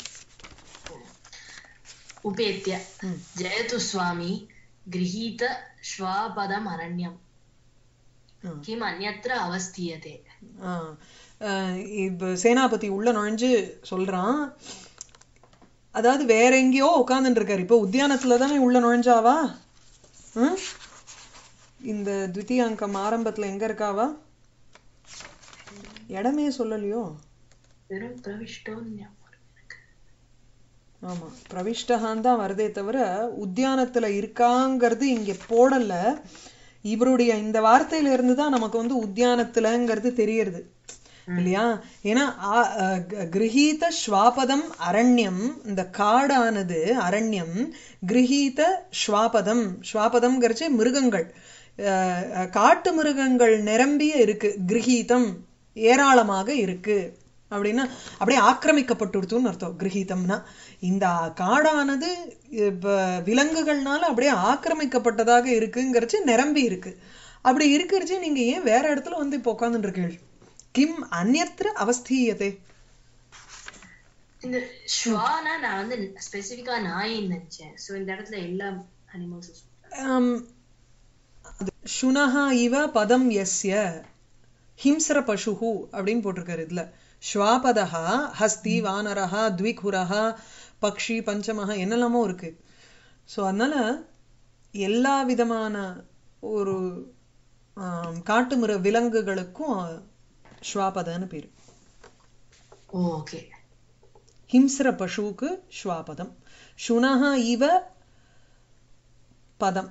B: उपेत्य जयतु स्वामी गृहीत श्वापदम् अरण्यम् किम् अन्यत्र अवस्थीयते
A: ஆஹ் ஆஹ் இப்ப சேனாபதி உள்ள நுழைஞ்சு சொல்றான் அதாவது வேற எங்கேயோ உட்கார்ந்துட்டு இருக்காரு இப்போ உத்தியானத்துல தானே உள்ள நுழைஞ்சாவா ம்? இந்த த்விதீயாங்கம் ஆரம்பத்துல எங்க இருக்காவா இடமே சொல்லலையோ
B: வெறும் பிரவிஷ்டோன்யம்
A: ஆமா பிரவிஷ்டகான் தான் வருதே தவிர உத்தியானத்துல இருக்காங்கிறது இங்க போடல இவருடைய இந்த வார்த்தையில இருந்து தான் நமக்கு வந்து உத்தியானத்துலங்கிறது தெரியறது இல்லையா ஏன்னா ஆ- அ, க- கிரகீத ஸ்வாபதம் அரண்யம் இந்த காடானது அரண்யம் கிரகீத ஸ்வாபதம் ஸ்வாபதம்ங்கிறச்சு மிருகங்கள் அஹ், அஹ், காட்டு மிருகங்கள் நிரம்பிய இருக்கு கிரகீதம் ஏராளமாக இருக்கு அப்படின்னா அப்படியே ஆக்கிரமிக்கப்பட்டுடுத்துன்னு அர்த்தம் கிரகீதம்னா இந்த காடானது இப்ப விலங்குகள்னால அப்படியே ஆக்கிரமிக்கப்பட்டதாக இருக்குங்கிறச்சு நிரம்பி இருக்கு அப்படி இருக்கிறச்சு நீங்க ஏன் வேற இடத்துல வந்து இப்போ உட்கார்ந்துட்டு இருக்கீள் கிம் அந்நத்திர அவஸ்தீயதே
B: இந்த ஸ்வானா நான் வந்து ஸ்பெசிபிக்கா நாயின்னு நினைச்சேன் சோ இந்த இடத்துல எல்லா அனிமல்ஸும்
A: ஆம், அது சுனஹா இவ பதம் எஸ்ய ஹிம்சர பசுஹு அப்படின்னு போட்டிருக்காரு இதுல ஸ்வாபதஹா ஹஸ்தி வானரஹா த்விகுரஹா பக்ஷி பஞ்சமஹா என்னெல்லாமோ இருக்கு ஸோ அதனால எல்லா விதமான ஒரு ஆம், காட்டு மிரு விலங்குகளுக்கும் ஸ்வாபதன்னு பேரு
B: ஓகே
A: ஹிம்சர பசுவுக்கு ஸ்வாபதம் சுனஹா இவ பதம்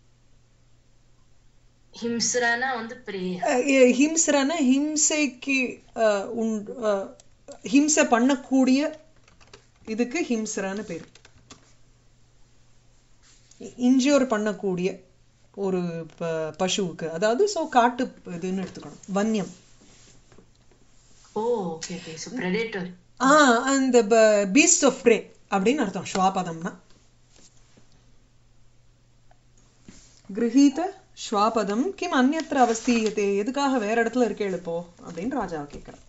B: ஹிம்ஸ்ரனா வந்து பெரிய
A: அஹ் எ- ஹிம்சரன ஹிம்சைக்கு அஹ், உண்- அஹ், ஹிம்சை பண்ணக்கூடிய இதுக்கு ஹிம்சரன்னு பேர் இன்ஜூர் பண்ணக்கூடிய ஒரு ப- பசுவுக்கு அதாவது சோ காட்டு இதுன்னு எடுத்துக்கணும் வன்யம்
B: oh okay okay so predator
A: ah அந்த பீஸ்ட் ஆஃப் ப்ரே அப்படின்னு அர்த்தம் ஸ்வாபதம்னா கிரகீத ஸ்வாபதம் கிம் அந்நத்திர அவஸ்தீயத்தே எதுக்காக வேற இடத்துல இருக்கேள் இப்போ அப்படின்னு ராஜாவை கேட்கிறார்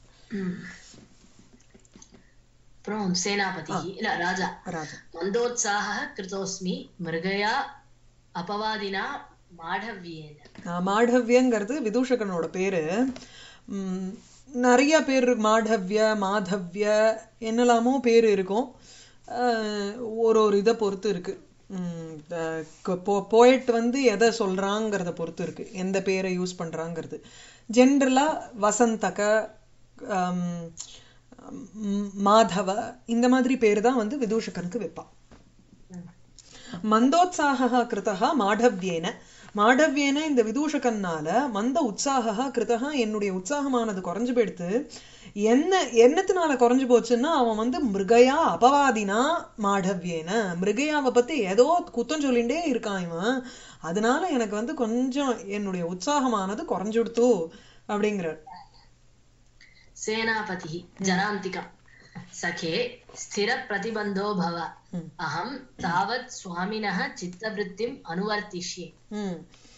B: அப்புறம் சேனாபதி இல்ல ராஜா
A: ராஜா
B: மந்தோத்சாக கிருதோஸ்மி மிருகயா அபவாதினா மாடவியேன
A: ஆஹ் மாடவ்யங்கிறது விதூஷகனோட பேரு ம், நிறைய பேர் இருக்கு. மாடவ்ய மாதவ்ய என்னெல்லாமோ பேர் இருக்கும் ஆஹ் ஒரு ஒரு இதை பொறுத்து இருக்கு போயட் வந்து எதை சொல்றாங்கிறத பொறுத்து இருக்கு எந்த பேரை யூஸ் பண்றாங்கிறது ஜென்ரலா வசந்தக ஆம், ம், மாதவ இந்த மாதிரி பேர் தான் வந்து விதூஷகனுக்கு வைப்பான் மந்தோத்சாகः கிருதः மாடவ்யேன மாடவ்யேன இந்த விதூஷகன்னால மந்த உற்சாகா கிருதः என்னுடைய உற்சாகமானது குறைஞ்சு போயிடுத்து என்ன என்னத்தினால குறைஞ்சு போச்சுன்னா அவன் வந்து மிருகயா அபவாதினா மாடவ்யேன மிருகயாவை பத்தி ஏதோ குத்தம் சொல்லிண்டே இருக்கான் இவன் அதனால எனக்கு வந்து கொஞ்சம் என்னுடைய உற்சாகமானது குறைஞ்சுடுத்து அப்படிங்கிறார்
B: सेनापतिः जनान्तिकम् सखे स्थिरप्रतिबन्धो भव
A: ம்.
B: अहं तावत् स्वामिनः चित्तवृत्तिम् अनुवर्तिष्ये
A: ம்.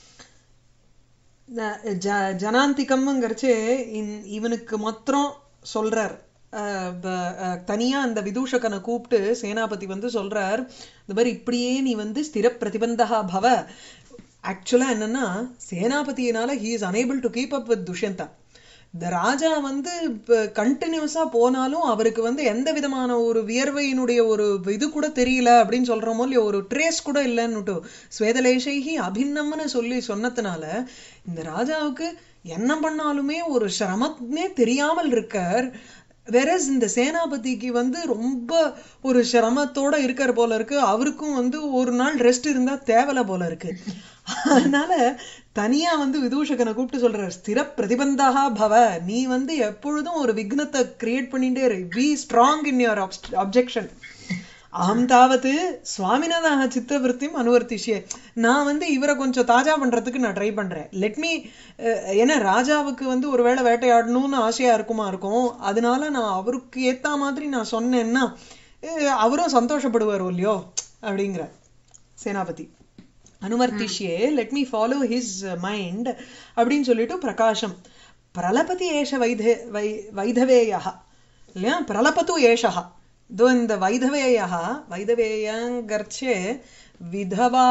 A: ந- ஜ- ஜனாந்திகம்ங்கிறச்சு இன்- இவனுக்கு மாத்திரம் சொல்றார் அஹ் ப- அஹ் தனியா அந்த விதூஷகனை கூப்பிட்டு சேனாபதி வந்து சொல்றார் இந்த மாதிரி இப்படியே நீ வந்து ஸ்திர பிரதிபந்தகா பவ ஆக்சுவலா என்னன்னா சேனாபதியினால he is unable to keep up with Dushyanta இந்த ராஜா வந்து கண்டினியூஸா போனாலும் அவருக்கு வந்து எந்த விதமான ஒரு வியர்வையினுடைய ஒரு இது கூட தெரியல அப்படின்னு சொல்றோமோ இல்லையோ ஒரு ட்ரேஸ் கூட இல்லைன்னுட்டு ஸ்வேதலேஷைகி அபிநம்னு சொல்லி சொன்னதுனால இந்த ராஜாவுக்கு என்ன பண்ணாலுமே ஒரு சிரமமே தெரியாமல் இருக்கார் வெரஸ் இந்த சேனாபதிக்கு வந்து ரொம்ப ஒரு சிரமத்தோட இருக்கார் போல இருக்கு அவருக்கும் வந்து ஒரு நாள் ரெஸ்ட் இருந்தா தேவல போல இருக்கு அதனால தனியா வந்து விதூஷகனை கூப்பிட்டு சொல்றார் ஸ்திர பிரதிபந்தகா பவ நீ வந்து எப்பொழுதும் ஒரு விக்னத்தை கிரியேட் பண்ணிட்டே இரு be strong in your objection அகம் தாவது சுவாமினதாக சித்தவருத்தியும் அனுவர்த்திஷே நான் வந்து இவரை கொஞ்சம் தாஜா பண்றதுக்கு நான் ட்ரை பண்றேன் லெட் மீ ஏன்னா ராஜாவுக்கு வந்து ஒருவேளை வேட்டையாடணும்னு ஆசையா இருக்குமா இருக்கும் அதனால நான் அவருக்கு ஏத்த மாதிரி நான் சொன்னேன்னா அஹ், அவரும் சந்தோஷப்படுவார் இல்லையோ அப்படிங்கிற சேனாபதி அனுவர்த்திஷ்யே let me follow his mind அப்படின்னு சொல்லிட்டு பிரகாஷம் பிரலபதி ஏஷ வைதே வை வைதவேயா இல்லையா பிரலபத்து ஏஷா இதோ இந்த வைதவேயா வைதவேயங்கர்ச்சே விதவா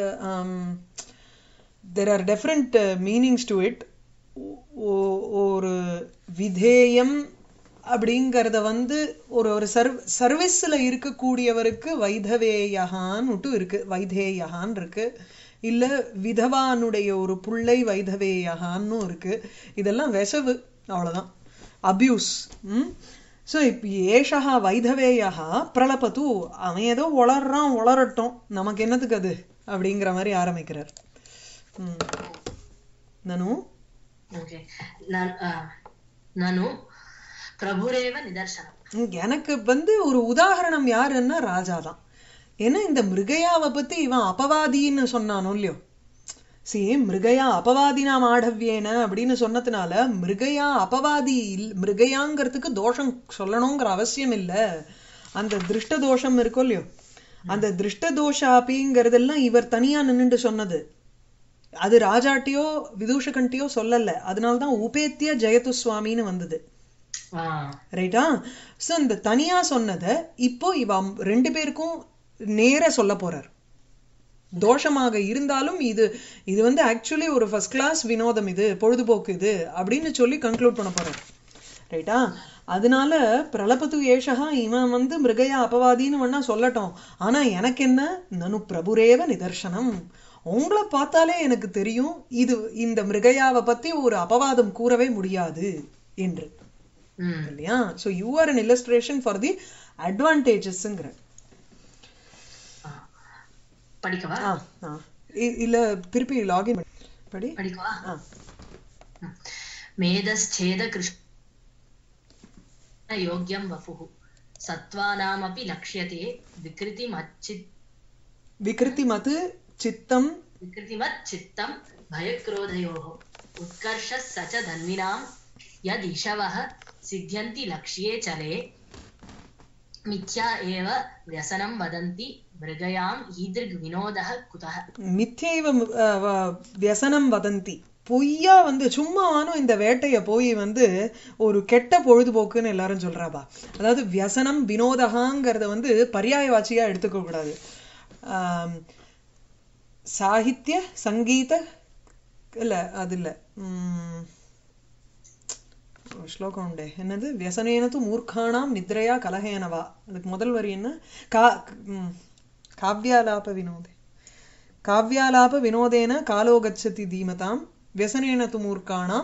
A: there are different meanings to it ஒரு விதேயம் அப்படிங்கறத வந்து ஒரு ஒரு சர்வ் சர்வீஸ்ல இருக்கக்கூடியவருக்கு வைதவேயகான்னுட்டு இருக்கு வைதேயகான் இருக்கு இல்ல விதவானுடைய ஒரு புள்ளை வைதவேயகான்னு இருக்கு இதெல்லாம் வெசவு அவ்வளவுதான் அபியூஸ் ம் ஸோ இப்போ ஏஷா வைதவேயா பிரலபத்து அவன் ஏதோ உளறான் உளரட்டும் நமக்கு என்னத்துக்கு அது அப்படிங்கிற மாதிரி ஆரம்பிக்கிறார் ம். நனு
B: ओके न- आ, ननु प्रभुरेव निदर्शनम्
A: ம், எனக்கு வந்து ஒரு உதாரணம் யாருன்னா ராஜா தான் ஏன்னா இந்த மிருகயாவை பத்தி இவன் அபவாதின்னு சொன்னானோ இல்லையோ சி மிருகயா அபவாதினா மாடவ்யேன அப்படின்னு சொன்னதுனால மிருகயா அபவாதி இல் மிருகயாங்கிறதுக்கு தோஷம் சொல்லணுங்கிற அவசியம் இல்ல அந்த திருஷ்ட தோஷம் இருக்கோ இல்லையோ அந்த திருஷ்ட தோஷாபிங்கிறதெல்லாம் இவர் தனியா நின்னுட்டு சொன்னது அது ராஜாட்டியோ விதூஷகன்ட்டியோ சொல்லல அதனால்தான் உபேத்திய ஜெயது சுவாமின்னு வந்தது
B: आ,
A: ரைட்டா சோ இந்த தனியா சொன்னதை இப்போ இவ ரெண்டு பேருக்கும் நேர சொல்ல போறார் தோஷமாக இருந்தாலும் இது இது வந்து ஆக்சுவலி ஒரு ஃபர்ஸ்ட் கிளாஸ் வினோதம் இது பொழுதுபோக்கு இது அப்படின்னு சொல்லி கன்க்ளூட் பண்ண போறார் ரைட்டா அதனால பிரலபத்து ஏஷகா இவன் வந்து மிருகயா அபவாதின்னு வேணா சொல்லட்டும் ஆனா எனக்கு என்ன நனு பிரபுரேவ நிதர்சனம் உங்களை பார்த்தாலே எனக்கு தெரியும் இது இந்த மிருகயாவை பத்தி ஒரு அபவாதம் கூறவே முடியாது என்று
B: ம்,
A: இல்லையா so you are an illustration for the அட்வான்டேஜஸ்ங்கிற
B: आ. படிக்கவா
A: ஆ ஆ இ- இல்ல திருப்பி லாகின் படி
B: படிக்கவா
A: ஆ
B: ம். मेधश्चेद कृष्ण योग्यं वपुः सत्त्वानामपि लक्ष्यते विकृतिमच्चित्
A: விகிருதி மது சித்தம்
B: विकृतिमच्चित्तं भयक्रोधयोः उत्कर्षः स च धन्विनां यदिशवः सिद्ध्यन्ति लक्ष्ये चले मिथ्या एव व्यसनं वदन्ति मृगयाम् ईदृग्विनोदः कुतः
A: மித்யைவ அஹ், வ- வியசனம் வதந்தி பொய்யா வந்து சும்மாவானும் இந்த வேட்டைய போய் வந்து ஒரு கெட்ட பொழுதுபோக்குன்னு எல்லாரும் சொல்றாபா அதாவது வியசனம் வினோதகாங்கிறத வந்து பர்யாயவாச்சியா எடுத்துக்க கூடாது ஆம், சாகித்ய சங்கீத இல்ல அது இல்ல உம், ஒரு ஸ்லோகம் உண்டே என்னது வியசனேனது மூர்க்கானாம் நித்ரையா கலஹேனவா அதுக்கு முதல் வரி என்ன கா ம், காவ்யாலாப வினோதே காவ்யாலாப வினோதேன காலோ கச்சதி தீமதாம் வியசனேன து மூர்க்கானாம்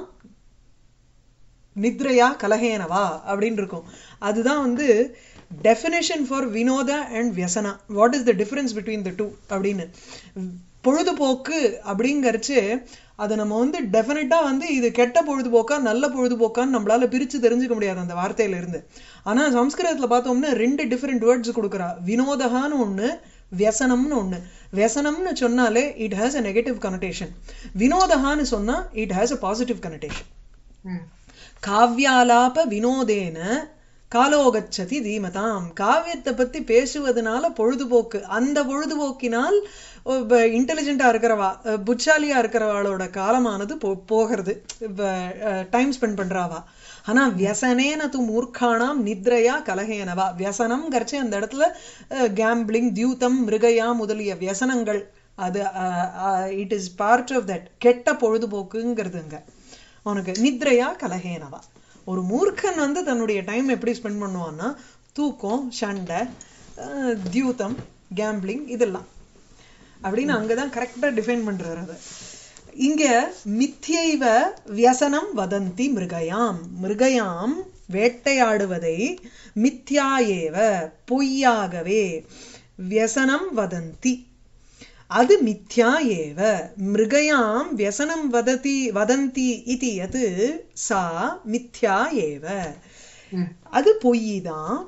A: நித்ரையா கலகேனவா அப்படின்னு இருக்கும் அதுதான் வந்து டெஃபினேஷன் ஃபார் வினோத அண்ட் வியசனா what is the difference between the two அப்படின்னு பொழுதுபோக்கு அப்படிங்கறச்சு அதை நம்ம வந்து டெஃபினட்டா வந்து இது கெட்ட பொழுதுபோக்கா நல்ல பொழுதுபோக்கான்னு நம்மளால பிரிச்சு தெரிஞ்சுக்க முடியாது அந்த வார்த்தையில இருந்து ஆனா சம்ஸ்கிருதத்துல பார்த்தோம்னா ரெண்டு டிஃபரெண்ட் வேர்ட்ஸ் கொடுக்குறா வினோதகான்னு ஒண்ணு வியசனம்னு ஒண்ணு வியசனம்னு சொன்னாலே it has a negative connotation வினோதகான்னு சொன்னா it has a positive connotation
B: ம்
A: காவ்யாலாப வினோதேன காலோகச்சதி தீமதாம் காவியத்தை பத்தி பேசுவதனால பொழுதுபோக்கு அந்த பொழுதுபோக்கினால் இன்டெலிஜென்ட்டா இருக்கிறவா அஹ் புட்சாலியா இருக்கிறவாளோட காலமானது போ போகிறது டைம் ஸ்பெண்ட் பண்றாவா ஆனா வியசனேன து மூர்க்கானாம் நித்ரையா கலகேனவா வியசனம் கரைச்சி அந்த இடத்துல கேம்பிளிங் தியூதம் மிருகயா முதலிய வியசனங்கள் அது it is part of that கெட்ட பொழுதுபோக்குங்கிறதுங்க உனக்கு நித்ரையா கலகேனவா ஒரு மூர்க்கன் வந்து தன்னுடைய டைம் எப்படி ஸ்பெண்ட் பண்ணுவான்னா தூக்கம் சண்டை அஹ், தியூதம் கேம்பிளிங் இதெல்லாம் அப்படின்னு அங்கதான் கரெக்டா டிஃபைன் பண்றாரு அதை இங்க மித்யைவ வியசனம் வதந்தி மிருகயாம் மிருகயாம் வேட்டையாடுவதை மித்யா ஏவ பொய்யாகவே வியசனம் வதந்தி அது மித்யா ஏவ மிருகயாம் வியசனம் வததி வதந்தி இது யத் சா மித்யா ஏவ
B: ம்
A: அது பொய்தான்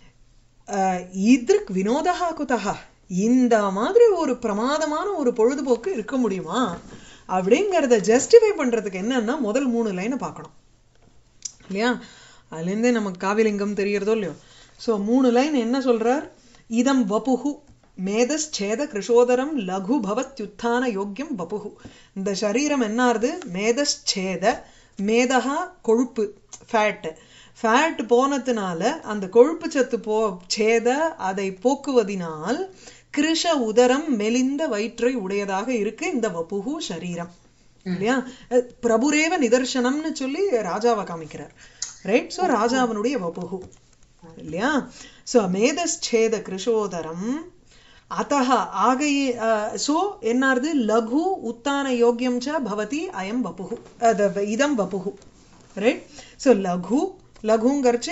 A: இதற்கு வினோதா குதா இந்த மாதிரி ஒரு பிரமாதமான ஒரு பொழுதுபோக்கு இருக்க முடியுமா அப்படிங்கறத ஜஸ்டிஃபை பண்றதுக்கு என்னன்னா முதல் மூணு லைனை பார்க்கணும் இல்லையா அதுலேருந்தே நமக்கு காவிலிங்கம் தெரியறதோ இல்லையோ சோ மூணு லைன் என்ன சொல்றார் இதம் வபுகு மேதஸ்சேத கிருஷோதரம் லகு பவத்யுத்தான யோக்கியம் வபுகு இந்த சரீரம் என்னாருது மேதஸ்சேத மேதகா கொழுப்பு ஃபேட் ஃபேட் போனதுனால அந்த கொழுப்பு சத்து போ சேத அதை போக்குவதினால் கிருஷ உதரம் மெலிந்த வயிற்றை உடையதாக இருக்கு இந்த வபுகு சரீரம் இல்லையா அஹ் பிரபுரேவ நிதர்சனம்னு சொல்லி ராஜாவை காமிக்கிறார் ரைட் சோ ராஜாவனுடைய வபுகு இல்லையா சோ மேதஸ்சேத கிருஷோதரம் அத்தः ஆகையே சோ என்னாருது லகு உத்தான யோக்கியம் ச பவதி அயம் வபுகு அத இதம் வபுகு ரைட் சோ லகு லகுங்கரிச்சு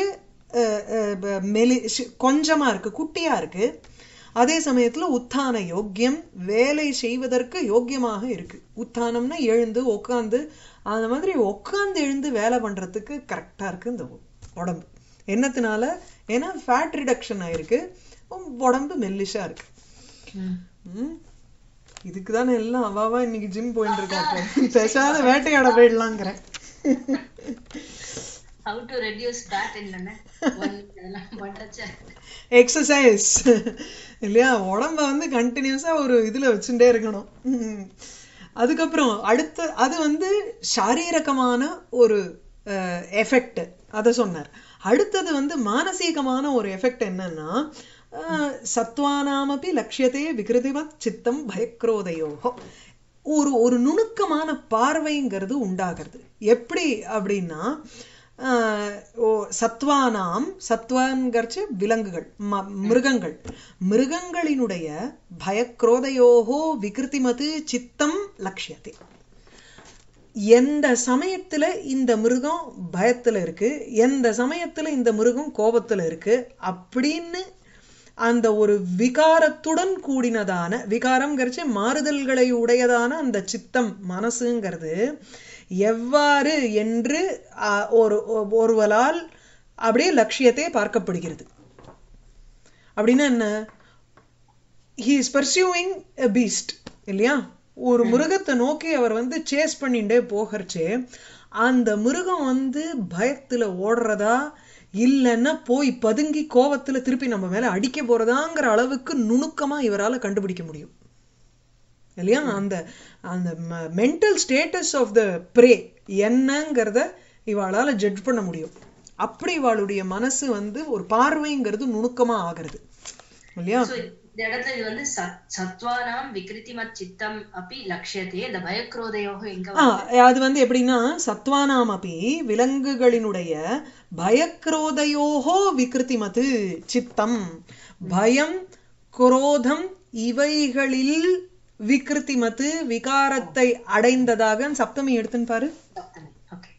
A: மெலி சி- கொஞ்சமா இருக்கு குட்டியா இருக்கு அதே சமயத்துல உத்தான யோக்கியம் வேலை செய்வதற்கு யோக்கியமாக இருக்கு உத்தானம்னா எழுந்து உட்காந்து அந்த மாதிரி உட்காந்து எழுந்து வேலை பண்றதுக்கு கரெக்டா இருக்கு இந்த உடம்பு என்னத்தினால ஏன்னா ஃபேட் ரிடக்ஷன் ஆயிருக்கு உம் உடம்பு மெல்லிஷா இருக்கு
B: ம்
A: ம். இதுக்கு தானே எல்லாம் அவாவா இன்னைக்கு ஜிம் போயிட்டு இருக்காங்க பேசாத வேட்டையாட போயிடலாங்கிறேன்
B: how to reduce fat என்னன்னு one இதெல்லாம் பண்றச்ச
A: எக்ஸசைஸ் இல்லையா உடம்ப வந்து கண்டினியூஸா ஒரு இதுல வச்சுட்டே இருக்கணும் ம். அதுக்கப்புறம் அடுத்து அது வந்து சாரீரகமான ஒரு எஃபெக்ட் அதை சொன்னார் அடுத்தது வந்து மானசீகமான ஒரு எஃபெக்ட் என்னன்னா அஹ், சத்வானாமபி லட்சியத்தே விகிருதிவத் சித்தம் பயக்ரோதையோகோ ஒரு ஒரு நுணுக்கமான பார்வைங்கிறது உண்டாகிறது எப்படி அப்படின்னா ஆஹ், ஓ சத்வானாம் சத்வான்கர்ச்சு விலங்குகள் ம- மிருகங்கள் மிருகங்களினுடைய பயக்ரோதையோகோ விகிருதிமது சித்தம் லட்சியத்தை எந்த சமயத்துல இந்த மிருகம் பயத்துல இருக்கு எந்த சமயத்துல இந்த மிருகம் கோபத்துல இருக்கு அப்படின்னு அந்த ஒரு விகாரத்துடன் கூடினதான விகாரம்ங்கிறச்சு மாறுதல்களை உடையதான அந்த சித்தம் மனசுங்கிறது எவ்வாறு என்று ஆ, ஒரு ஒ- ஒருவரால் அப்படியே லட்சியத்தை பார்க்கப்படுகிறது அப்படின்னா என்ன he is pursuing a beast இல்லையா ஒரு மிருகத்தை நோக்கி அவர் வந்து சேஸ் பண்ணிட்டே போகிறச்சே அந்த மிருகம் வந்து பயத்துல ஓடுறதா இல்லைன்னா போய் பதுங்கி கோவத்துல திருப்பி நம்ம மேல அடிக்க போறதாங்கிற அளவுக்கு நுணுக்கமா இவரால கண்டுபிடிக்க முடியும் இல்லையா அந்த அந்த mental status of the prey என்னங்கிறத இவாளால ஜட்ஜ் பண்ண முடியும் அப்படி இவாளுடைய மனசு வந்து ஒரு பார்வைங்கிறது நுணுக்கமா ஆகிறது இல்லையா
B: So, இந்த இடத்துல இது வந்து சத் சத்வானாம் விகிருதிமத் சித்தம் அப்படி லட்சியத்தே இந்த பயக்ரோதையோக எங்க
A: ஆ, அது வந்து எப்படின்னா சத்வானாம் அப்படி விலங்குகளினுடைய பயக்ரோதையோகோ விகிருதிமது சித்தம் பயம் குரோதம் இவைகளில் விக்ருதிமத்து விகாரத்தை அடைந்ததாக சப்தமி எடுத்துன்னு பாரு
B: சப்தமி ஓகே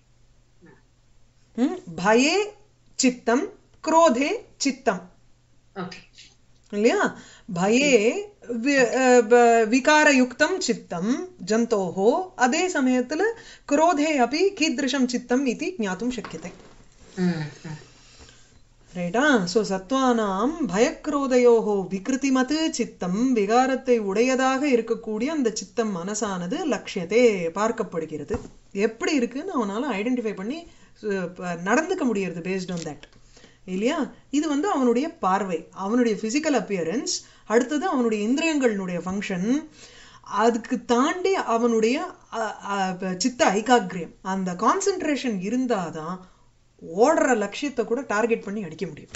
A: ம், பயே சித்தம் குரோதே சித்தம்
B: ஓகே
A: இல்லையா பயே வி- அஹ் ப- விகாரயுக்தம் சித்தம் ஜந்தோஹோ அதே சமயத்துல குரோதே அப்படி கீதృశம் சித்தம் இது ஞாத்தும் சக்கியத்தை
B: ம் ம்
A: ரைட்டா சோ சத்வானாம் பயக்ரோதையோகோ விகிருதிமத் சித்தம் விகாரத்தை உடையதாக இருக்கக்கூடிய அந்த சித்தம் மனசானது லட்சியத்தை பார்க்கப்படுகிறது எப்படி இருக்குன்னு அவனால ஐடென்டிஃபை பண்ணி அஹ், ப- நடந்துக்க முடியறது பேஸ்ட் ஆன் தட் இல்லையா இது வந்து அவனுடைய பார்வை அவனுடைய பிசிக்கல் அப்பியரன்ஸ் அடுத்தது அவனுடைய இந்திரியங்களினுடைய ஃபங்க்ஷன் அதுக்கு தாண்டி அவனுடைய அ- அ- சித்த ஐகாக்கிரியம் அந்த கான்சென்ட்ரேஷன் இருந்தாதான் ஓடுற லட்சியத்தை கூட டார்கெட் பண்ணி அடிக்க முடியும்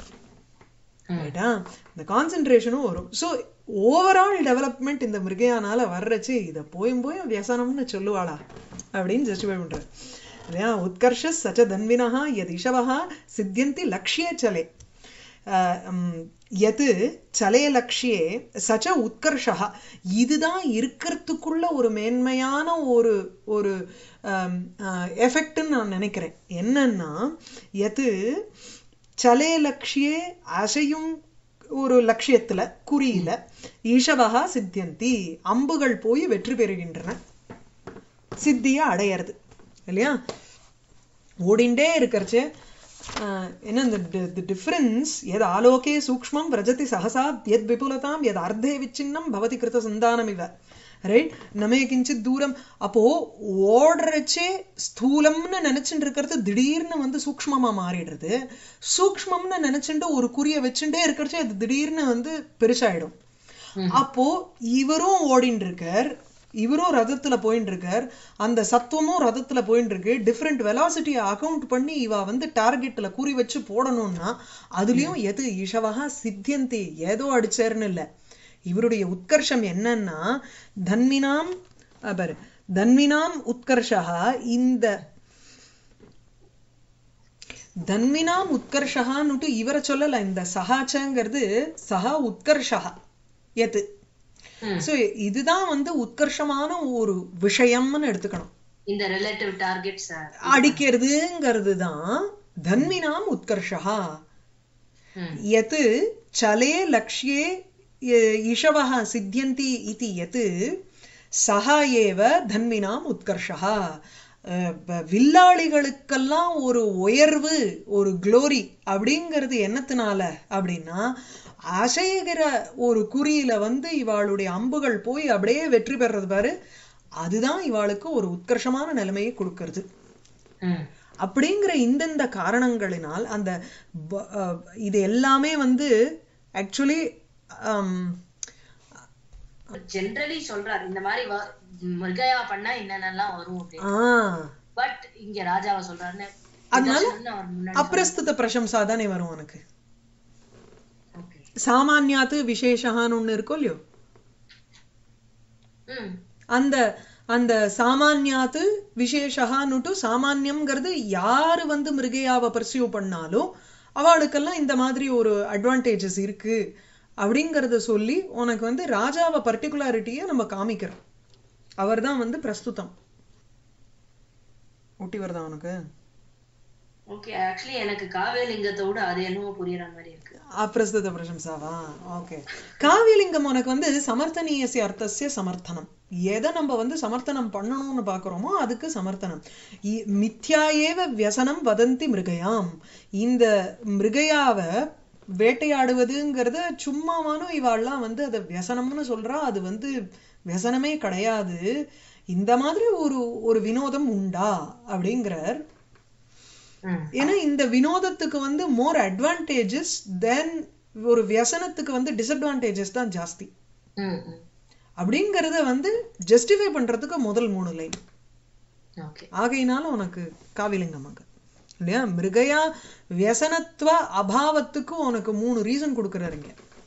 A: ரைட்டா இந்த கான்சென்ட்ரேஷனும் வரும் ஸோ ஓவரால் டெவலப்மெண்ட் இந்த மிருகையானால வர்றச்சு இதை போயும் போயும் வியசனம்னு சொல்லுவாளா அப்படின்னு ஜஸ்டிஃபை பண்றாரு இல்லையா உத்கர்ஷ சச்ச தன்வினஹா யத் இஷவஹா சித்தியந்தி லக்ஷ்யே சலே அஹ், உம், எது சலே லக்ஷ்யே சச்ச உத்கர்ஷா இதுதான் இருக்கிறதுக்குள்ள ஒரு மேன்மையான ஒரு ஒரு எஃபெக்ட்னு நான் நினைக்கிறேன் என்னன்னா எது சலே லக்ஷ்யே அசையும் ஒரு லட்சியத்துல குறியில ஈஷவகா சித்தியந்தி அம்புகள் போய் வெற்றி பெறுகின்றன சித்தியை அடையறது இல்லையா ஓடிண்டே இருக்கிறச்சு என்ன இந்த டிஃபரன்ஸ் எது ஆலோகே சூக்ஷ்மம் விரஜதி சகசா எத் விபுலதாம் எத் அர்த்தே விச்சின்னம் பவதி கிருத சந்தானம் இவ ரைட் நமே கிஞ்சித் தூரம் அப்போ ஓடுறச்சே ஸ்தூலம்னு நினைச்சுட்டு இருக்கிறது திடீர்னு வந்து சூக்ஷ்மமா மாறிடுறது சூக்ஷ்மம்னு நினைச்சுட்டு ஒரு குறிய வச்சுட்டே இருக்கிறச்சே அது திடீர்னு வந்து பெருசாயிடும் அப்போ இவரும் ஓடின்னு இருக்கார் இவரும் ரதத்துல போயின்னு இருக்கார் அந்த சத்துவமும் ரதத்துல போயின்னு இருக்கு டிஃப்ரெண்ட் வெலாசிட்டியை அக்கவுண்ட் பண்ணி இவ வந்து டார்கெட்ல குறி வச்சு போடணும்னா அதுலயும் எது ஈஷவகா சித்தியந்தி ஏதோ அடிச்சாருன்னு இல்ல இவருடைய உத்கர்ஷம் என்னன்னா தன்மினாம் அஹ் பாரு தன்மினாம் உத்கர்ஷா இந்த தன்மினாம் உத்கர்ஷகான்னுட்டு இவரை சொல்லல இந்த சகாச்சங்கிறது சகா உத்கர்ஷா எது
B: ம்.
A: சோ இதுதான் வந்து உத்கர்ஷமான ஒரு விஷயம்னு எடுத்துக்கணும்
B: இந்த ரிலேட்டிவ் டார்கெட்ஸ்
A: அடிக்கிறதுங்கிறது தான் தன்மினாம் உத்கர்ஷா
B: ம்
A: यत् चले लक्ष्ये य- इषवः सिद्ध्यन्ति इति यत् सः एव தன்மினாம் உத்கர்ஷா அஹ் ப- வில்லாளிகளுக்கெல்லாம் ஒரு உயர்வு ஒரு க்ளோரி அப்படிங்கிறது என்னத்தினால அப்படின்னா அசைகிற ஒரு குறியில வந்து இவாளுடைய அம்புகள் போய் அப்படியே வெற்றி பெறது பாரு அதுதான் இவாளுக்கு ஒரு உத்கர்ஷமான நிலைமையை கொடுக்கிறது
B: ம்
A: அப்படிங்கிற இந்தந்த காரணங்களினால் அந்த ப- அஹ் இது எல்லாமே வந்து ஆக்சுவலி
B: ஜென்ரலி சொல்றாரு இந்த மாதிரி வ- மிருகயா பண்ணா என்னென்னலாம் வரும் அப்படின்னு
A: ஆ
B: பட் இங்க ராஜாவை சொல்றாருன்னு
A: அதனால
B: நிதர்சனம்னு அவர் முன்னாடி
A: அப்பிரஸ்துத பிரசம்சா தானே வரும் உனக்கு
B: ஓகே
A: சாமானியாத்து விசேஷகான்னு ஒண்ணு இருக்கும் இல்லையோ
B: ம்
A: அந்த அந்த சாமானியாத்து விசேஷகான்னுட்டு சாமானியம்ங்கிறது யாரு வந்து மிருகையாவை பர்சியூ பண்ணாலும் அவளுக்கெல்லாம் இந்த மாதிரி ஒரு அட்வான்டேஜஸ் இருக்கு அப்படிங்கறத சொல்லி உனக்கு வந்து ராஜாவை பர்டிகுலாரிட்டியை நம்ம காமிக்கிறோம் அவர்தான் வந்து பிரஸ்துதம் ஊட்டி வருதா உனக்கு
B: ஓகே ஆக்சுவலி எனக்கு காவியலிங்கத்தை விட அது என்னவோ புரியற மாதிரி இருக்கு
A: அப்பிரஸ்துத பிரசம்சாவா ஓகே காவியலிங்கம் உனக்கு வந்து சமர்த்தனீயசிய அர்த்தசிய சமர்த்தனம் எதை நம்ம வந்து சமர்த்தனம் பண்ணணும்னு பார்க்கறோமோ அதுக்கு சமர்த்தனம் இ- மித்யா ஏவ வியசனம் வதந்தி மிருகயாம் இந்த மிருகயாவை வேட்டையாடுவதுங்கிறத சும்மாவானும் இவாள்லாம் வந்து அதை வியசனம்னு சொல்றா அது வந்து வியசனமே கிடையாது இந்த மாதிரி ஒரு ஒரு வினோதம் உண்டா அப்படிங்கிறார்
B: ம்
A: ஏன்னா இந்த வினோதத்துக்கு வந்து மோர் அட்வான்டேஜஸ் தென் ஒரு வியசனத்துக்கு வந்து டிஸ்அட்வான்டேஜஸ் தான் ஜாஸ்தி
B: ம் ம்
A: அப்படிங்கறத வந்து ஜஸ்டிஃபை பண்றதுக்கு முதல் மூணு லைன்
B: ஓகே
A: ஆகையினால உனக்கு காவிலிங்கம் அங்க இல்லையா மிருகயா வியசனத்துவ அபாவத்துக்கு உனக்கு மூணு ரீசன் கொடுக்குறாருங்க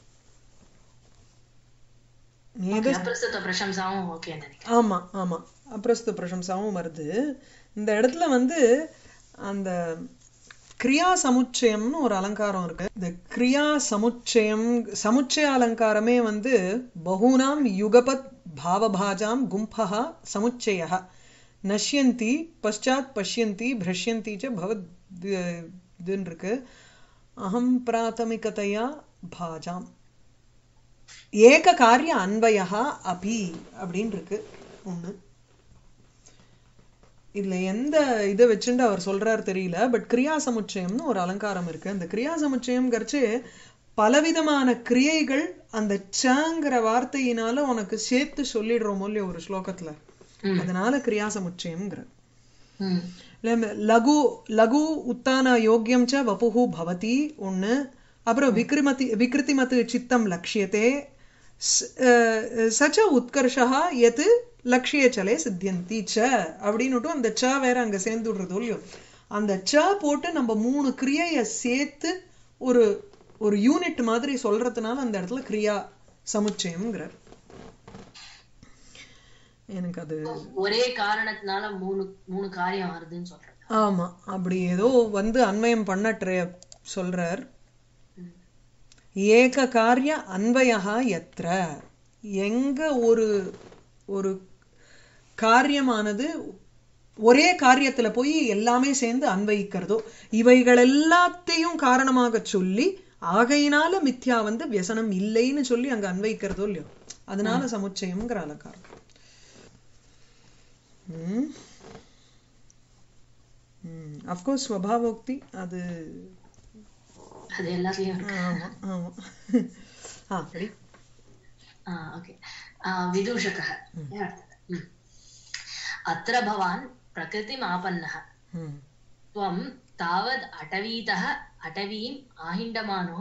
A: நீ எதை
B: அப்பிரஸ்துத பிரசம்சாவும் ஓகே நினைக்கிறேன்
A: ஆமா ஆமா அப்பிரஸ்து பிரசம்சாவும் வருது இந்த இடத்துல வந்து அந்த கிரியா சமுச்சயம்னு ஒரு அலங்காரம் இருக்கு இந்த கிரியா சமுச்சயம் சமுச்சய அலங்காரமே வந்து பகூனாம் யுகபத் பாவபாஜாம் கும்பஹா சமுச்சய நஷ்யந்தி பశ్చాத் பஷ்யந்தி பிரஷ்யந்தி ச பவத் இதுன்னு இருக்கு அகம் பிராத்தமிகதையா பாஜாம் ஏக காரிய அன்வயா அபி அப்படின்னு இருக்கு ஒண்ணு இதுல எந்த இதை வச்சுட்டு அவர் சொல்றாரு தெரியல பட் கிரியா சமுச்சயம்னு ஒரு அலங்காரம் இருக்கு அந்த கிரியா சமுச்சயம்ங்கிறச்சு பலவிதமான கிரியைகள் அந்த சங்கிற வார்த்தையினால உனக்கு சேர்த்து சொல்லிடுறோம் இல்லையோ ஒரு ஸ்லோகத்துல
B: ம்.
A: அதனால கிரியா சமுச்சயம்ங்கிற
B: ம்.
A: இல்ல, லகு லகு உத்தான யோக்கியம் ச வபுஹு பவதி ஒண்ணு அப்புறம் விக்ரிமதி விக்ருதிமத் சித்தம் லக்ஷ்யத்தே ஸ்- அஹ், சச்ச உத்கர்ஷா எது லக்ஷ்ய சலே சித்தியந்தி ச அப்படின்னுட்டு அந்த ச வேற அங்க சேர்ந்து விடுறது இல்லையோ அந்த ச போட்டு நம்ம மூணு கிரியைய சேர்த்து ஒரு ஒரு யூனிட் மாதிரி சொல்றதுனால அந்த இடத்துல கிரியா சமுச்சயம்ங்கிறார் எனக்கு அது
B: ஒரே காரணத்தினால மூணு மூணு காரியம் வருதுன்னு சொல்றேன்
A: ஆமா அப்படி ஏதோ வந்து அன்வயம் பண்ண ட்ரே சொல்றார்
B: ம்.
A: ஏக காரிய அன்வயா எத்திர எங்க ஒரு ஒரு காரியமானது ஒரே காரியத்துல போய் எல்லாமே சேர்ந்து அன்வயிக்கிறதோ இவைகள் எல்லாத்தையும் காரணமாக சொல்லி ஆகையினால மித்யா வந்து வியசனம் இல்லைன்னு சொல்லி அங்க அன்வயிக்கிறதோ இல்லையோ அதனால சமுச்சயம்ங்கிற அலங்காரம் ம் ம் அஃப்கோர்ஸ் ஸ்வபாவோக்தி அது
B: அது எல்லாத்துலயும் இருக்கு
A: ஆமா ஆமா ஆ சரி
B: ओके विदूषकः म्. अत्र भवान् प्रकृतिम् आपन्नः
A: ம்
B: त्वं तावद् अटवीतः अटवीम् आहिण्डमानो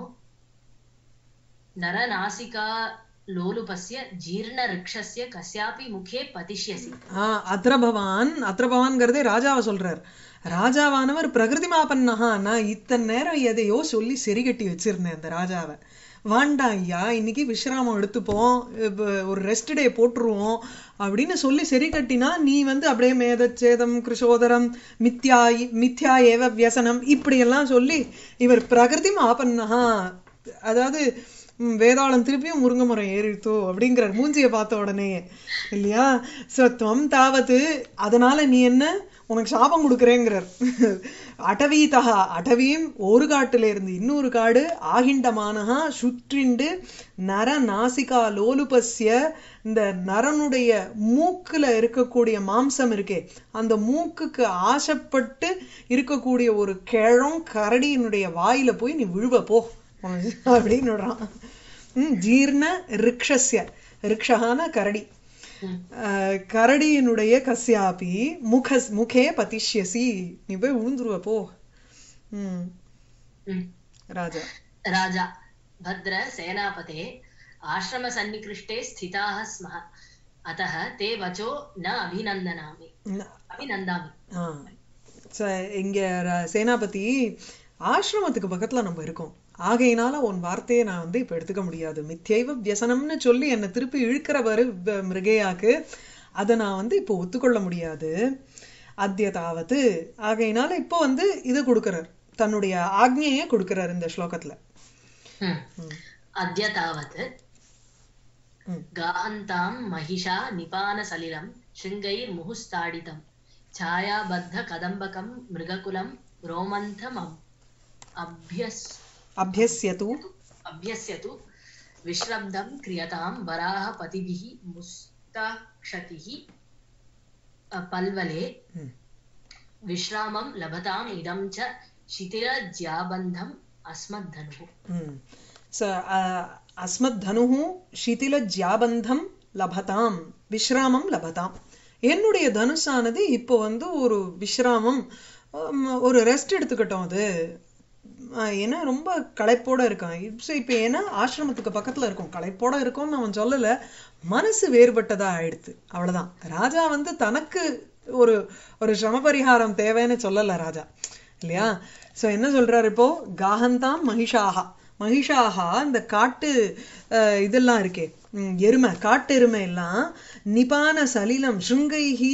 B: नरनासिका लोलुपस्य जीर्णवृक्षस्य कस्यापि मुखे पतिष्यसि
A: ஆ அத்திர பவான் அத்திர பவான்ங்கிறதே ராஜாவை சொல்றார் ராஜாவானவர் பிரகிருதி மாபன்னஹா நான் இத்தனை நேரம் எதையோ சொல்லி சரி கட்டி வச்சிருந்தேன் அந்த ராஜாவை வாண்டாம் ஐயா இன்னைக்கு விஸ்ராமம் எடுத்துப்போம் இப்ப ஒரு ரெஸ்ட் டே போட்டுருவோம் அப்படின்னு சொல்லி சரி கட்டினா நீ வந்து அப்படியே மேதச்சேதம் கிருஷோதரம் மித்யா மித்யா ஏவ வியசனம் இப்படியெல்லாம் சொல்லி இவர் பிரகிருதி மாபன்னஹா அதாவது ம், வேதாளம் திருப்பியும் முருங்கை மரம் ஏறித்தோ அப்படிங்கிறார் மூஞ்சியை பார்த்த உடனே இல்லையா சத்துவம் தாவது அதனால நீ என்ன உனக்கு சாபம் கொடுக்குறேங்கிறார் அடவீதா அடவியும் ஒரு காட்டுல இருந்து இன்னொரு காடு ஆகிண்டமானஹா சுற்றிண்டு நர நாசிகா லோலுபஸ்ய இந்த நரனுடைய மூக்குல இருக்கக்கூடிய மாம்சம் இருக்கே அந்த மூக்குக்கு ஆசைப்பட்டு இருக்கக்கூடிய ஒரு கிழம் கரடியினுடைய வாயில போய் நீ விழுவ போ அப்படின்னு விடுறான் ம், ஜீர்ண ரிக்ஷஸ்ய ரிக்ஷகான கரடி
B: ம்.
A: அஹ், கரடியினுடைய கஸ்யாபி முக முகே பதிஷ்யசி நீ போய் விழுந்துருவ போ ம்
B: म्.
A: ராஜா
B: राजा भद्र सेनापते आश्रमसन्निकृष्टे स्थिताः स्मः अतः ते वचो न अभिनन्दनामि
A: ந-
B: अभिनन्दामि
A: ஆ ச- இங்க ர- சேனாபதி ஆசிரமத்துக்கு பக்கத்துல நம்ம இருக்கோம் ஆகையினால உன் வார்த்தையை நான் வந்து இப்ப எடுத்துக்க முடியாது மித்யைவ வியசனம்னு சொல்லி என்னை திருப்பி இழுக்கிறவரு வ- மிருகையாக்கு அதை நான் வந்து இப்போ ஒத்துக்கொள்ள முடியாது அத்தியதாவது ஆகையினால இப்போ வந்து இது கொடுக்கிறார் தன்னுடைய ஆக்ஞையை கொடுக்கிறார் இந்த ஸ்லோகத்துல
B: म्.
A: ம்.
B: अद्य तावत्
A: ம்.
B: गाहन्तां महिषा निपानसलिलं शृङ्गैर्मुहुस्ताडितं छायाबद्धकदम्बकं मृगकुलं रोमन्थम् अब्- अभ्यस्
A: அபியஸ்யது
B: अभ्यस्यतु विश्रब्दं क्रियतां वराहपतिभिः मुस्ताक्षतिः अ, पल्वले
A: ம்.
B: विश्रामं लभताम् इदं च शिथिलज्याबन्धम् अस्मद्धनुः
A: ம். ச அ- அஸ்மத் தனுஹு சிதில ஜாபந்தம் லபதாம் விஸ்ராமம் லபதாம் என்னுடைய தனுஷானது இப்போ வந்து ஒரு விஸ்ராமம் உம், ஒரு ரெஸ்ட் எடுத்துக்கிட்டோம் அது அஹ், ஏன்னா ரொம்ப களைப்போட இருக்கான் இப்போ இப்போ ஏன்னா ஆசிரமத்துக்கு பக்கத்துல இருக்கும் களைப்போட இருக்கும்னு அவன் சொல்லல மனசு வேறுபட்டதா ஆயிடுத்து அவ்வளவுதான் ராஜா வந்து தனக்கு ஒரு ஒரு சிரமபரிகாரம் தேவைன்னு சொல்லல ராஜா இல்லையா சோ என்ன சொல்றாரு இப்போ காகந்தாம் மகிஷாகா மகிஷாகா இந்த காட்டு அஹ், இதெல்லாம் இருக்கே ம், எருமை காட்டு எருமை எல்லாம் நிபான சலிலம் ஸ்ருங்கைஹி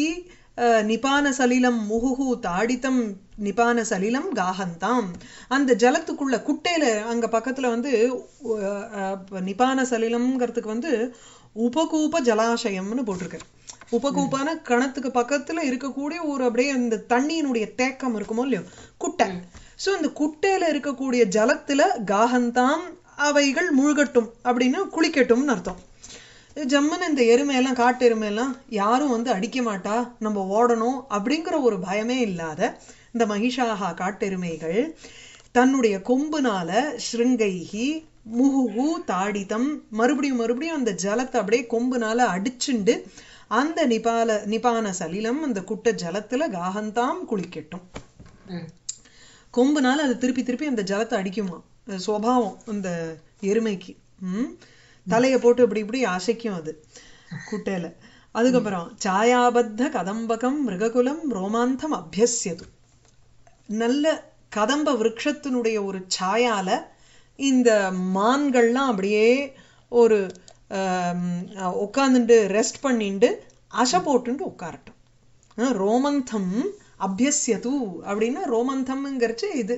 A: அஹ், நிபான சலிலம் முகுகு தாடித்தம் நிபான சலிலம் காகந்தாம் அந்த ஜலத்துக்குள்ள குட்டையில அங்க பக்கத்துல வந்து அஹ், அஹ், நிபான சலிலம்ங்கிறதுக்கு வந்து உபகூப ஜலாசயம்னு போட்டிருக்கு உபகூப்பான கணத்துக்கு பக்கத்துல இருக்கக்கூடிய ஒரு அப்படியே அந்த தண்ணியினுடைய தேக்கம் இருக்குமோ இல்லையோ குட்டை சோ இந்த குட்டையில இருக்கக்கூடிய ஜலத்துல காகந்தாம் அவைகள் முழுகட்டும் அப்படின்னு குளிக்கட்டும்னு அர்த்தம் ஜம்முன்னு இந்த எருமையெல்லாம் காட்டு எருமையெல்லாம் யாரும் வந்து அடிக்க மாட்டா நம்ம ஓடணும் அப்படிங்கிற ஒரு பயமே இல்லாத இந்த மகிஷாகா காட்டெருமைகள் தன்னுடைய கொம்புனால ஸ்ருங்கைகி முகுகு தாடிதம் மறுபடியும் மறுபடியும் அந்த ஜலத்தை அப்படியே கொம்புனால அடிச்சுண்டு அந்த நிபால நிபான சலிலம் அந்த குட்ட ஜலத்துல காகந்தாம் குளிக்கட்டும்
B: ம்
A: கொம்புனால அது திருப்பி திருப்பி அந்த ஜலத்தை அடிக்குமா அது சுவாவம் அந்த எருமைக்கு ம் தலைய போட்டு இப்படி இப்படி அசைக்கும் அது குட்டையில அதுக்கப்புறம் சாயாபத்த கதம்பகம் மிருககுலம் ரோமாந்தம் அபியசியது நல்ல கதம்ப விருட்சத்தினுடைய ஒரு சாயால இந்த மான்கள்லாம் அப்படியே ஒரு உட்காந்துட்டு ரெஸ்ட் பண்ணிட்டு அசை போட்டுட்டு உட்காரட்டும் அஹ் ரோமந்தம் அபியசியது அப்படின்னா ரோமந்தம்ங்கிறச்சு இது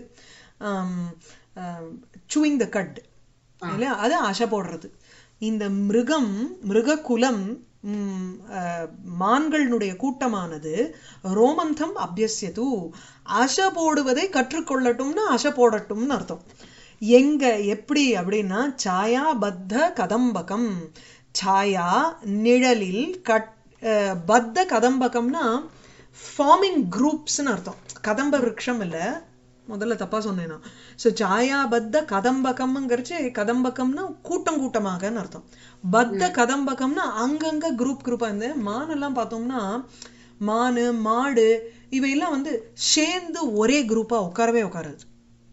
A: சூயிங் த கட் இல்லையா அது ஆசை போடுறது இந்த மிருகம் மிருககுலம் ம், அஹ், மான்களினுடைய கூட்டமானது ரோமந்தம் அபியசியது அசை போடுவதை கற்றுக்கொள்ளட்டும்னு அசை போடட்டும்னு அர்த்தம் எங்க எப்படி அப்படின்னா சாயா பத்த கதம்பகம் சாயா நிழலில் கட் அஹ், பத்த கதம்பகம்னா ஃபார்மிங் குரூப்ஸ்னு அர்த்தம் கதம்ப விருட்சம் இல்ல முதல்ல தப்பா சொன்னேனா ஸோ சாயாபத்த கதம்பகம்ங்கிறச்சு கதம்பகம்னா கூட்டம் கூட்டமாகன்னு அர்த்தம் பத்த கதம்பகம்னா அங்கங்க குரூப் குரூப்பா இந்த மானெல்லாம் பார்த்தோம்னா மானு மாடு இவையெல்லாம் வந்து சேர்ந்து ஒரே குரூப்பா உட்காரவே உட்காராது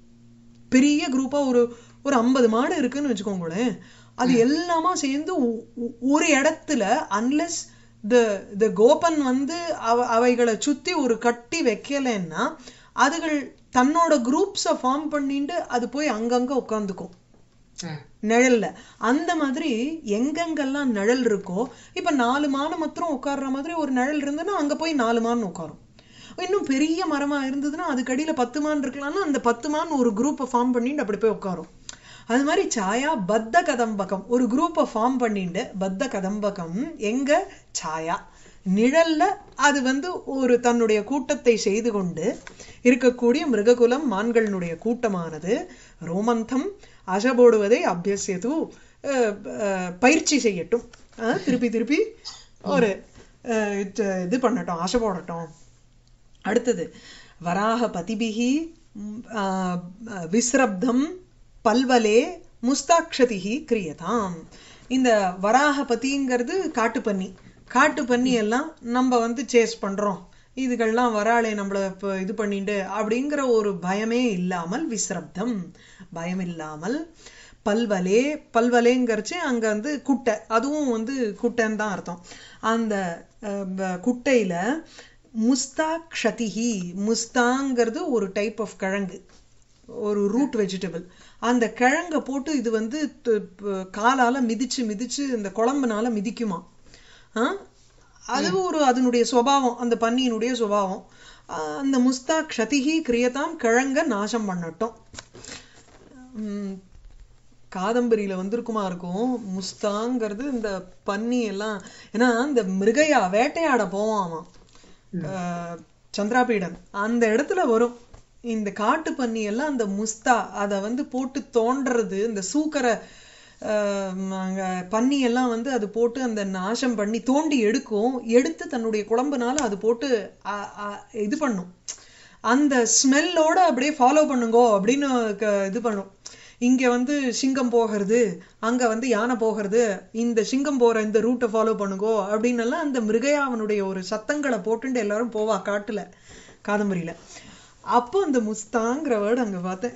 A: பெரிய குரூப்பா ஒரு ஒரு ஐம்பது மாடு இருக்குன்னு வச்சுக்கோங்களேன் அது எல்லாமா சேர்ந்து ஒ- ஒ- ஒரு இடத்துல அன்லெஸ் த த கோபன் வந்து அவ அவைகளை சுத்தி ஒரு கட்டி வைக்கலைன்னா அதுகள் தன்னோட குரூப்ஸை ஃபார்ம் பண்ணிட்டு அது போய் அங்கங்க உட்காந்துக்கும்
B: ம்
A: நிழல்ல அந்த மாதிரி எங்கெங்கெல்லாம் நிழல் இருக்கோ இப்ப நாலு மானை மாத்திரம் உட்கார்ற மாதிரி ஒரு நிழல் இருந்ததுன்னா அங்க போய் நாலு மான் உட்காரும் இன்னும் பெரிய மரமா இருந்ததுன்னா அதுக்கு அடியில பத்து மான் இருக்கலாம்னா அந்த பத்து மான் ஒரு குரூப்பை ஃபார்ம் பண்ணிட்டு அப்படி போய் உட்காரும் அது மாதிரி சாயா பத்த கதம்பகம் ஒரு குரூப்பை ஃபார்ம் பண்ணிட்டு பத்த கதம்பகம் எங்க சாயா நிழல்ல அது வந்து ஒரு தன்னுடைய கூட்டத்தை செய்து கொண்டு இருக்கக்கூடிய மிருககுலம் மான்களினுடைய கூட்டமானது ரோமந்தம் அசபோடுவதை அபியசியது அஹ், அஹ், பயிற்சி செய்யட்டும் அஹ், திருப்பி திருப்பி ஒரு அஹ், இது- இது பண்ணட்டும் ஆசை போடட்டும் அடுத்தது வராக பதிபிகி ம், ஆ, விஸ்ரப்தம் பல்வலே முஸ்தாக்ஷதிகி கிரியதாம் இந்த வராக பதிங்கிறது காட்டுப்பன்னி காட்டுப்பன்னி எல்லாம் நம்ம வந்து சேஸ் பண்றோம் இதுகள்லாம் வராளே நம்மள இப்ப இது பண்ணிட்டு அப்படிங்கிற ஒரு பயமே இல்லாமல் விஸ்ரப்தம் பயம் இல்லாமல் பல்வலே பல்வலேங்கிறச்சு அங்க வந்து குட்டை அதுவும் வந்து குட்டைன்னு தான் அர்த்தம் அந்த அஹ், ப- குட்டையில முஸ்தா க்ஷதிஹி முஸ்தாங்கிறது ஒரு டைப் ஆஃப் கிழங்கு ஒரு ரூட் வெஜிடபிள் அந்த கிழங்க போட்டு இது வந்து து- ப- காலால மிதிச்சு மிதிச்சு இந்த குழம்புனால மிதிக்குமா ஆ? அது ஒரு அதனுடைய சுபாவம் அந்த பன்னியினுடைய சுபாவம் ஆ, அந்த முஸ்தா க்ஷதிஹி கிரியதாம் கிழங்க நாசம் பண்ணட்டும் உம், காதம்பரியில வந்திருக்குமா இருக்கும் முஸ்தாங்கிறது இந்த பன்னி எல்லாம் ஏன்னா இந்த மிருகையா வேட்டையாட போவான் அவன் ஆஹ், சந்திராபீடன் அந்த இடத்துல வரும் இந்த காட்டு பன்னி எல்லாம் அந்த முஸ்தா அத வந்து போட்டு தோண்டுறது இந்த சூக்கரை ஆஹ், அங்க பன்னி எல்லாம் வந்து அது போட்டு அந்த நாசம் பண்ணி தோண்டி எடுக்கும் எடுத்து தன்னுடைய குழம்புனால அது போட்டு அ- அ- இது பண்ணும் அந்த ஸ்மெல்லோட அப்படியே ஃபாலோ பண்ணுங்கோ அப்படின்னு க- இது பண்ணும் இங்க வந்து சிங்கம் போகிறது அங்க வந்து யானை போகிறது இந்த சிங்கம் போற இந்த ரூட்டை ஃபாலோ பண்ணுங்கோ அப்படின்னு எல்லாம் அந்த மிருகயாவனுடைய ஒரு சத்தங்களை போட்டுட்டு எல்லாரும் போவா காட்டுல காதம்பரியில அப்போ அந்த முஸ்தாங்கிற வேர்டு அங்க பார்த்தேன்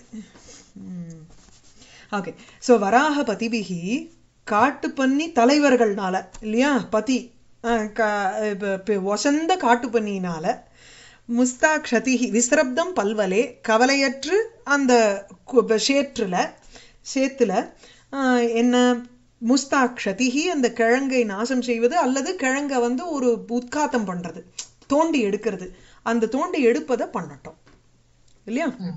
A: ஓகே சோ வராக பதிபிகி காட்டு பன்னி தலைவர்கள்னால இல்லையா பதி அஹ் கா- இப்ப- இப்ப வசந்த காட்டு பன்னியினால முஸ்தா க்ஷதிஹி விஸ்ரப்தம் பல்வலே கவலையற்று அந்த கு- சேற்றுல சேத்துல ஆஹ், என்ன முஸ்தா க்ஷதிஹி அந்த கிழங்கை நாசம் செய்வது அல்லது கிழங்க வந்து ஒரு உத்காத்தம் பண்றது தோண்டி எடுக்கிறது அந்த தோண்டி எடுப்பதை பண்ணட்டும் இல்லையா
B: ம்.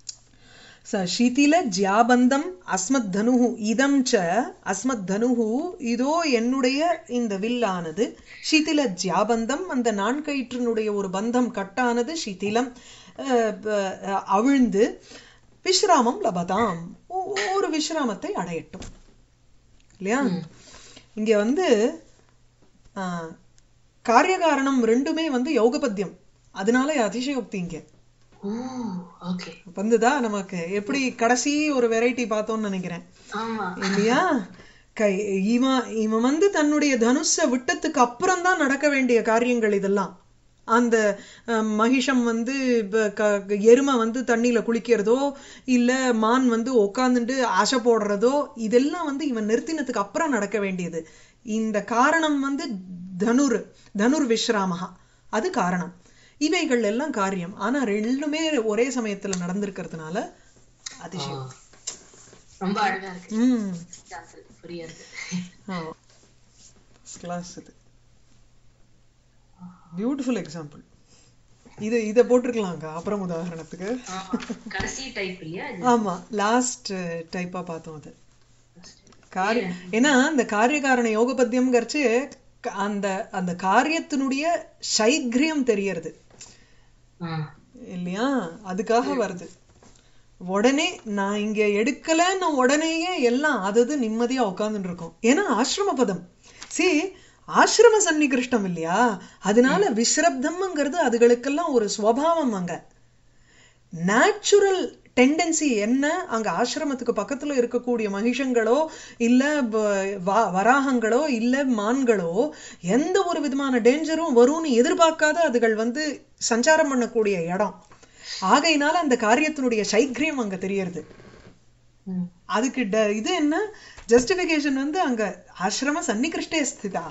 A: स शिथिल ஜியாபந்தம் அஸ்மத் தனுஹு இதம் ச அஸ்மத் தனுஹு இதோ என்னுடைய இந்த வில்லானது சிதில ஜியாபந்தம் அந்த நான்கயிற்றினுடைய ஒரு பந்தம் கட்டானது சிதிலம் அஹ், ப- அவிழ்ந்து விஸ்ராமம் லபதாம் ஒ- ஒரு விஸ்ராமத்தை அடையட்டும் இல்லையா இங்க வந்து ஆஹ், காரியகாரணம் ரெண்டுமே வந்து யோகபத்தியம் அதனால அதிசயோக்தி இங்க
B: ஓ ஓகே
A: வந்துதா நமக்கு எப்படி கடைசி ஒரு வெரைட்டி பார்த்தோம்னு நினைக்கிறேன்
B: ஆமா
A: இல்லையா கை இவன் இவன் வந்து தன்னுடைய தனுஷ விட்டத்துக்கு அப்புறம் தான் நடக்க வேண்டிய காரியங்கள் இதெல்லாம் அந்த அஹ், மகிஷம் வந்து இப்ப க- எருமை வந்து தண்ணியில குளிக்கிறதோ இல்ல மான் வந்து உட்காந்துட்டு ஆசை போடுறதோ இதெல்லாம் வந்து இவன் நிறுத்தினதுக்கு அப்புறம் நடக்க வேண்டியது இந்த காரணம் வந்து தனுர் தனுர் விஸ்ராமஹா அது காரணம் இவைகள் எல்லாம் காரியம் ஆனா ரெண்டுமே ஒரே சமயத்துல நடந்திருக்கிறதுனால அதிசயம்
B: ரொம்ப அழகா இருக்கு
A: ம்
B: எக்ஸாம்பிள் புரியுது
A: ஆமா கிளாஸ் இது பியூட்டிஃபுல் எக்ஸாம்பிள் இது இதை போட்டிருக்கலாங்க அப்புறம் உதாரணத்துக்கு
B: ஆமா கடைசி டைப் இல்லையா இது
A: ஆமா லாஸ்ட் டைப்பா பார்த்தோம் அது காரிய ஏன்னா அந்த காரியகாரண யோகபத்தியம்ங்கிறச்சு க- அந்த அந்த காரியத்தினுடைய சைக்ரியம் தெரியறது
B: ஆ.
A: இல்லையா அதுக்காக வருது உடனே நான் இங்க எடுக்கலன்னு உடனேயே எல்லாம் அதது நிம்மதியா உட்கார்ந்துட்டு இருக்கோம் ஏன்னா ஆசிரம பதம் சி ஆசிரம சன்னிகிருஷ்டம் இல்லையா அதனால விஸ்ரப்தம்ங்கிறது அதுகளுக்கெல்லாம் ஒரு சுவாவம் அங்க நேச்சுரல் டெண்டன்சி என்ன அங்க ஆசிரமத்துக்கு பக்கத்துல இருக்கக்கூடிய மகிஷங்களோ இல்ல ப- வா- வராகங்களோ இல்ல மான்களோ எந்த ஒரு விதமான டேஞ்சரும் வரும்னு எதிர்பார்க்காத அதுகள் வந்து சஞ்சாரம் பண்ணக்கூடிய இடம் ஆகையினால அந்த காரியத்தினுடைய சைக்கிரியம் அங்க தெரியறது
B: ம்.
A: அதுக்கு ட- இது என்ன ஜஸ்டிபிகேஷன் வந்து அங்க ஆசிரம சன்னிகிருஷ்டே ஸ்திதா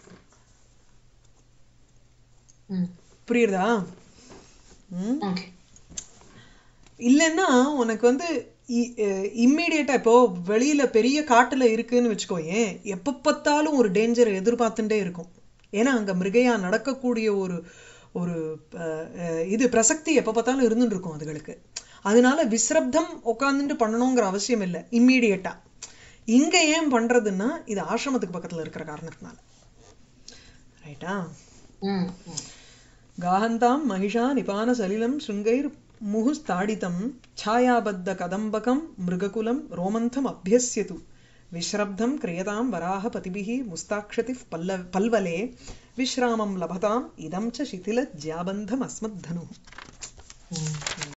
B: ம்.
A: புரியுறதா ம்
B: ஓகே
A: இல்லைன்னா உனக்கு வந்து இம்மீடியட்டா இப்போ வெளியில பெரிய காட்டுல இருக்குன்னு வச்சுக்கோயேன் எப்ப பார்த்தாலும் ஒரு டேஞ்சர் எதிர்பார்த்துட்டே இருக்கும் ஏன்னா அங்க மிருகையா நடக்கக்கூடிய ஒரு ஒரு அஹ், அஹ், இது பிரசக்தி எப்ப பார்த்தாலும் இருந்துட்டு இருக்கும் அதுகளுக்கு அதனால விஸ்ரப்தம் உட்காந்துட்டு பண்ணணுங்கிற அவசியம் இல்லை இம்மீடியட்டா இங்க ஏன் பண்றதுன்னா இது ஆசிரமத்துக்கு பக்கத்துல இருக்கிற காரணத்தினால ரைட்டா
B: ம் ம்.
A: गाहन्तां महिषा निपानसलिलं शृङ्गैर् मुहुस्ताडितं छायाबद्धकदम्बकं मृगकुलं रोमन्थम् अभ्यस्यतु विश्रब्धं क्रियतां वराहपतिभिः मुस्ताक्षतिः पल्ल पल्वले विश्रामं लभताम् इदं च शिथिलज्याबन्धमस्मद्धनुः
B: ம்.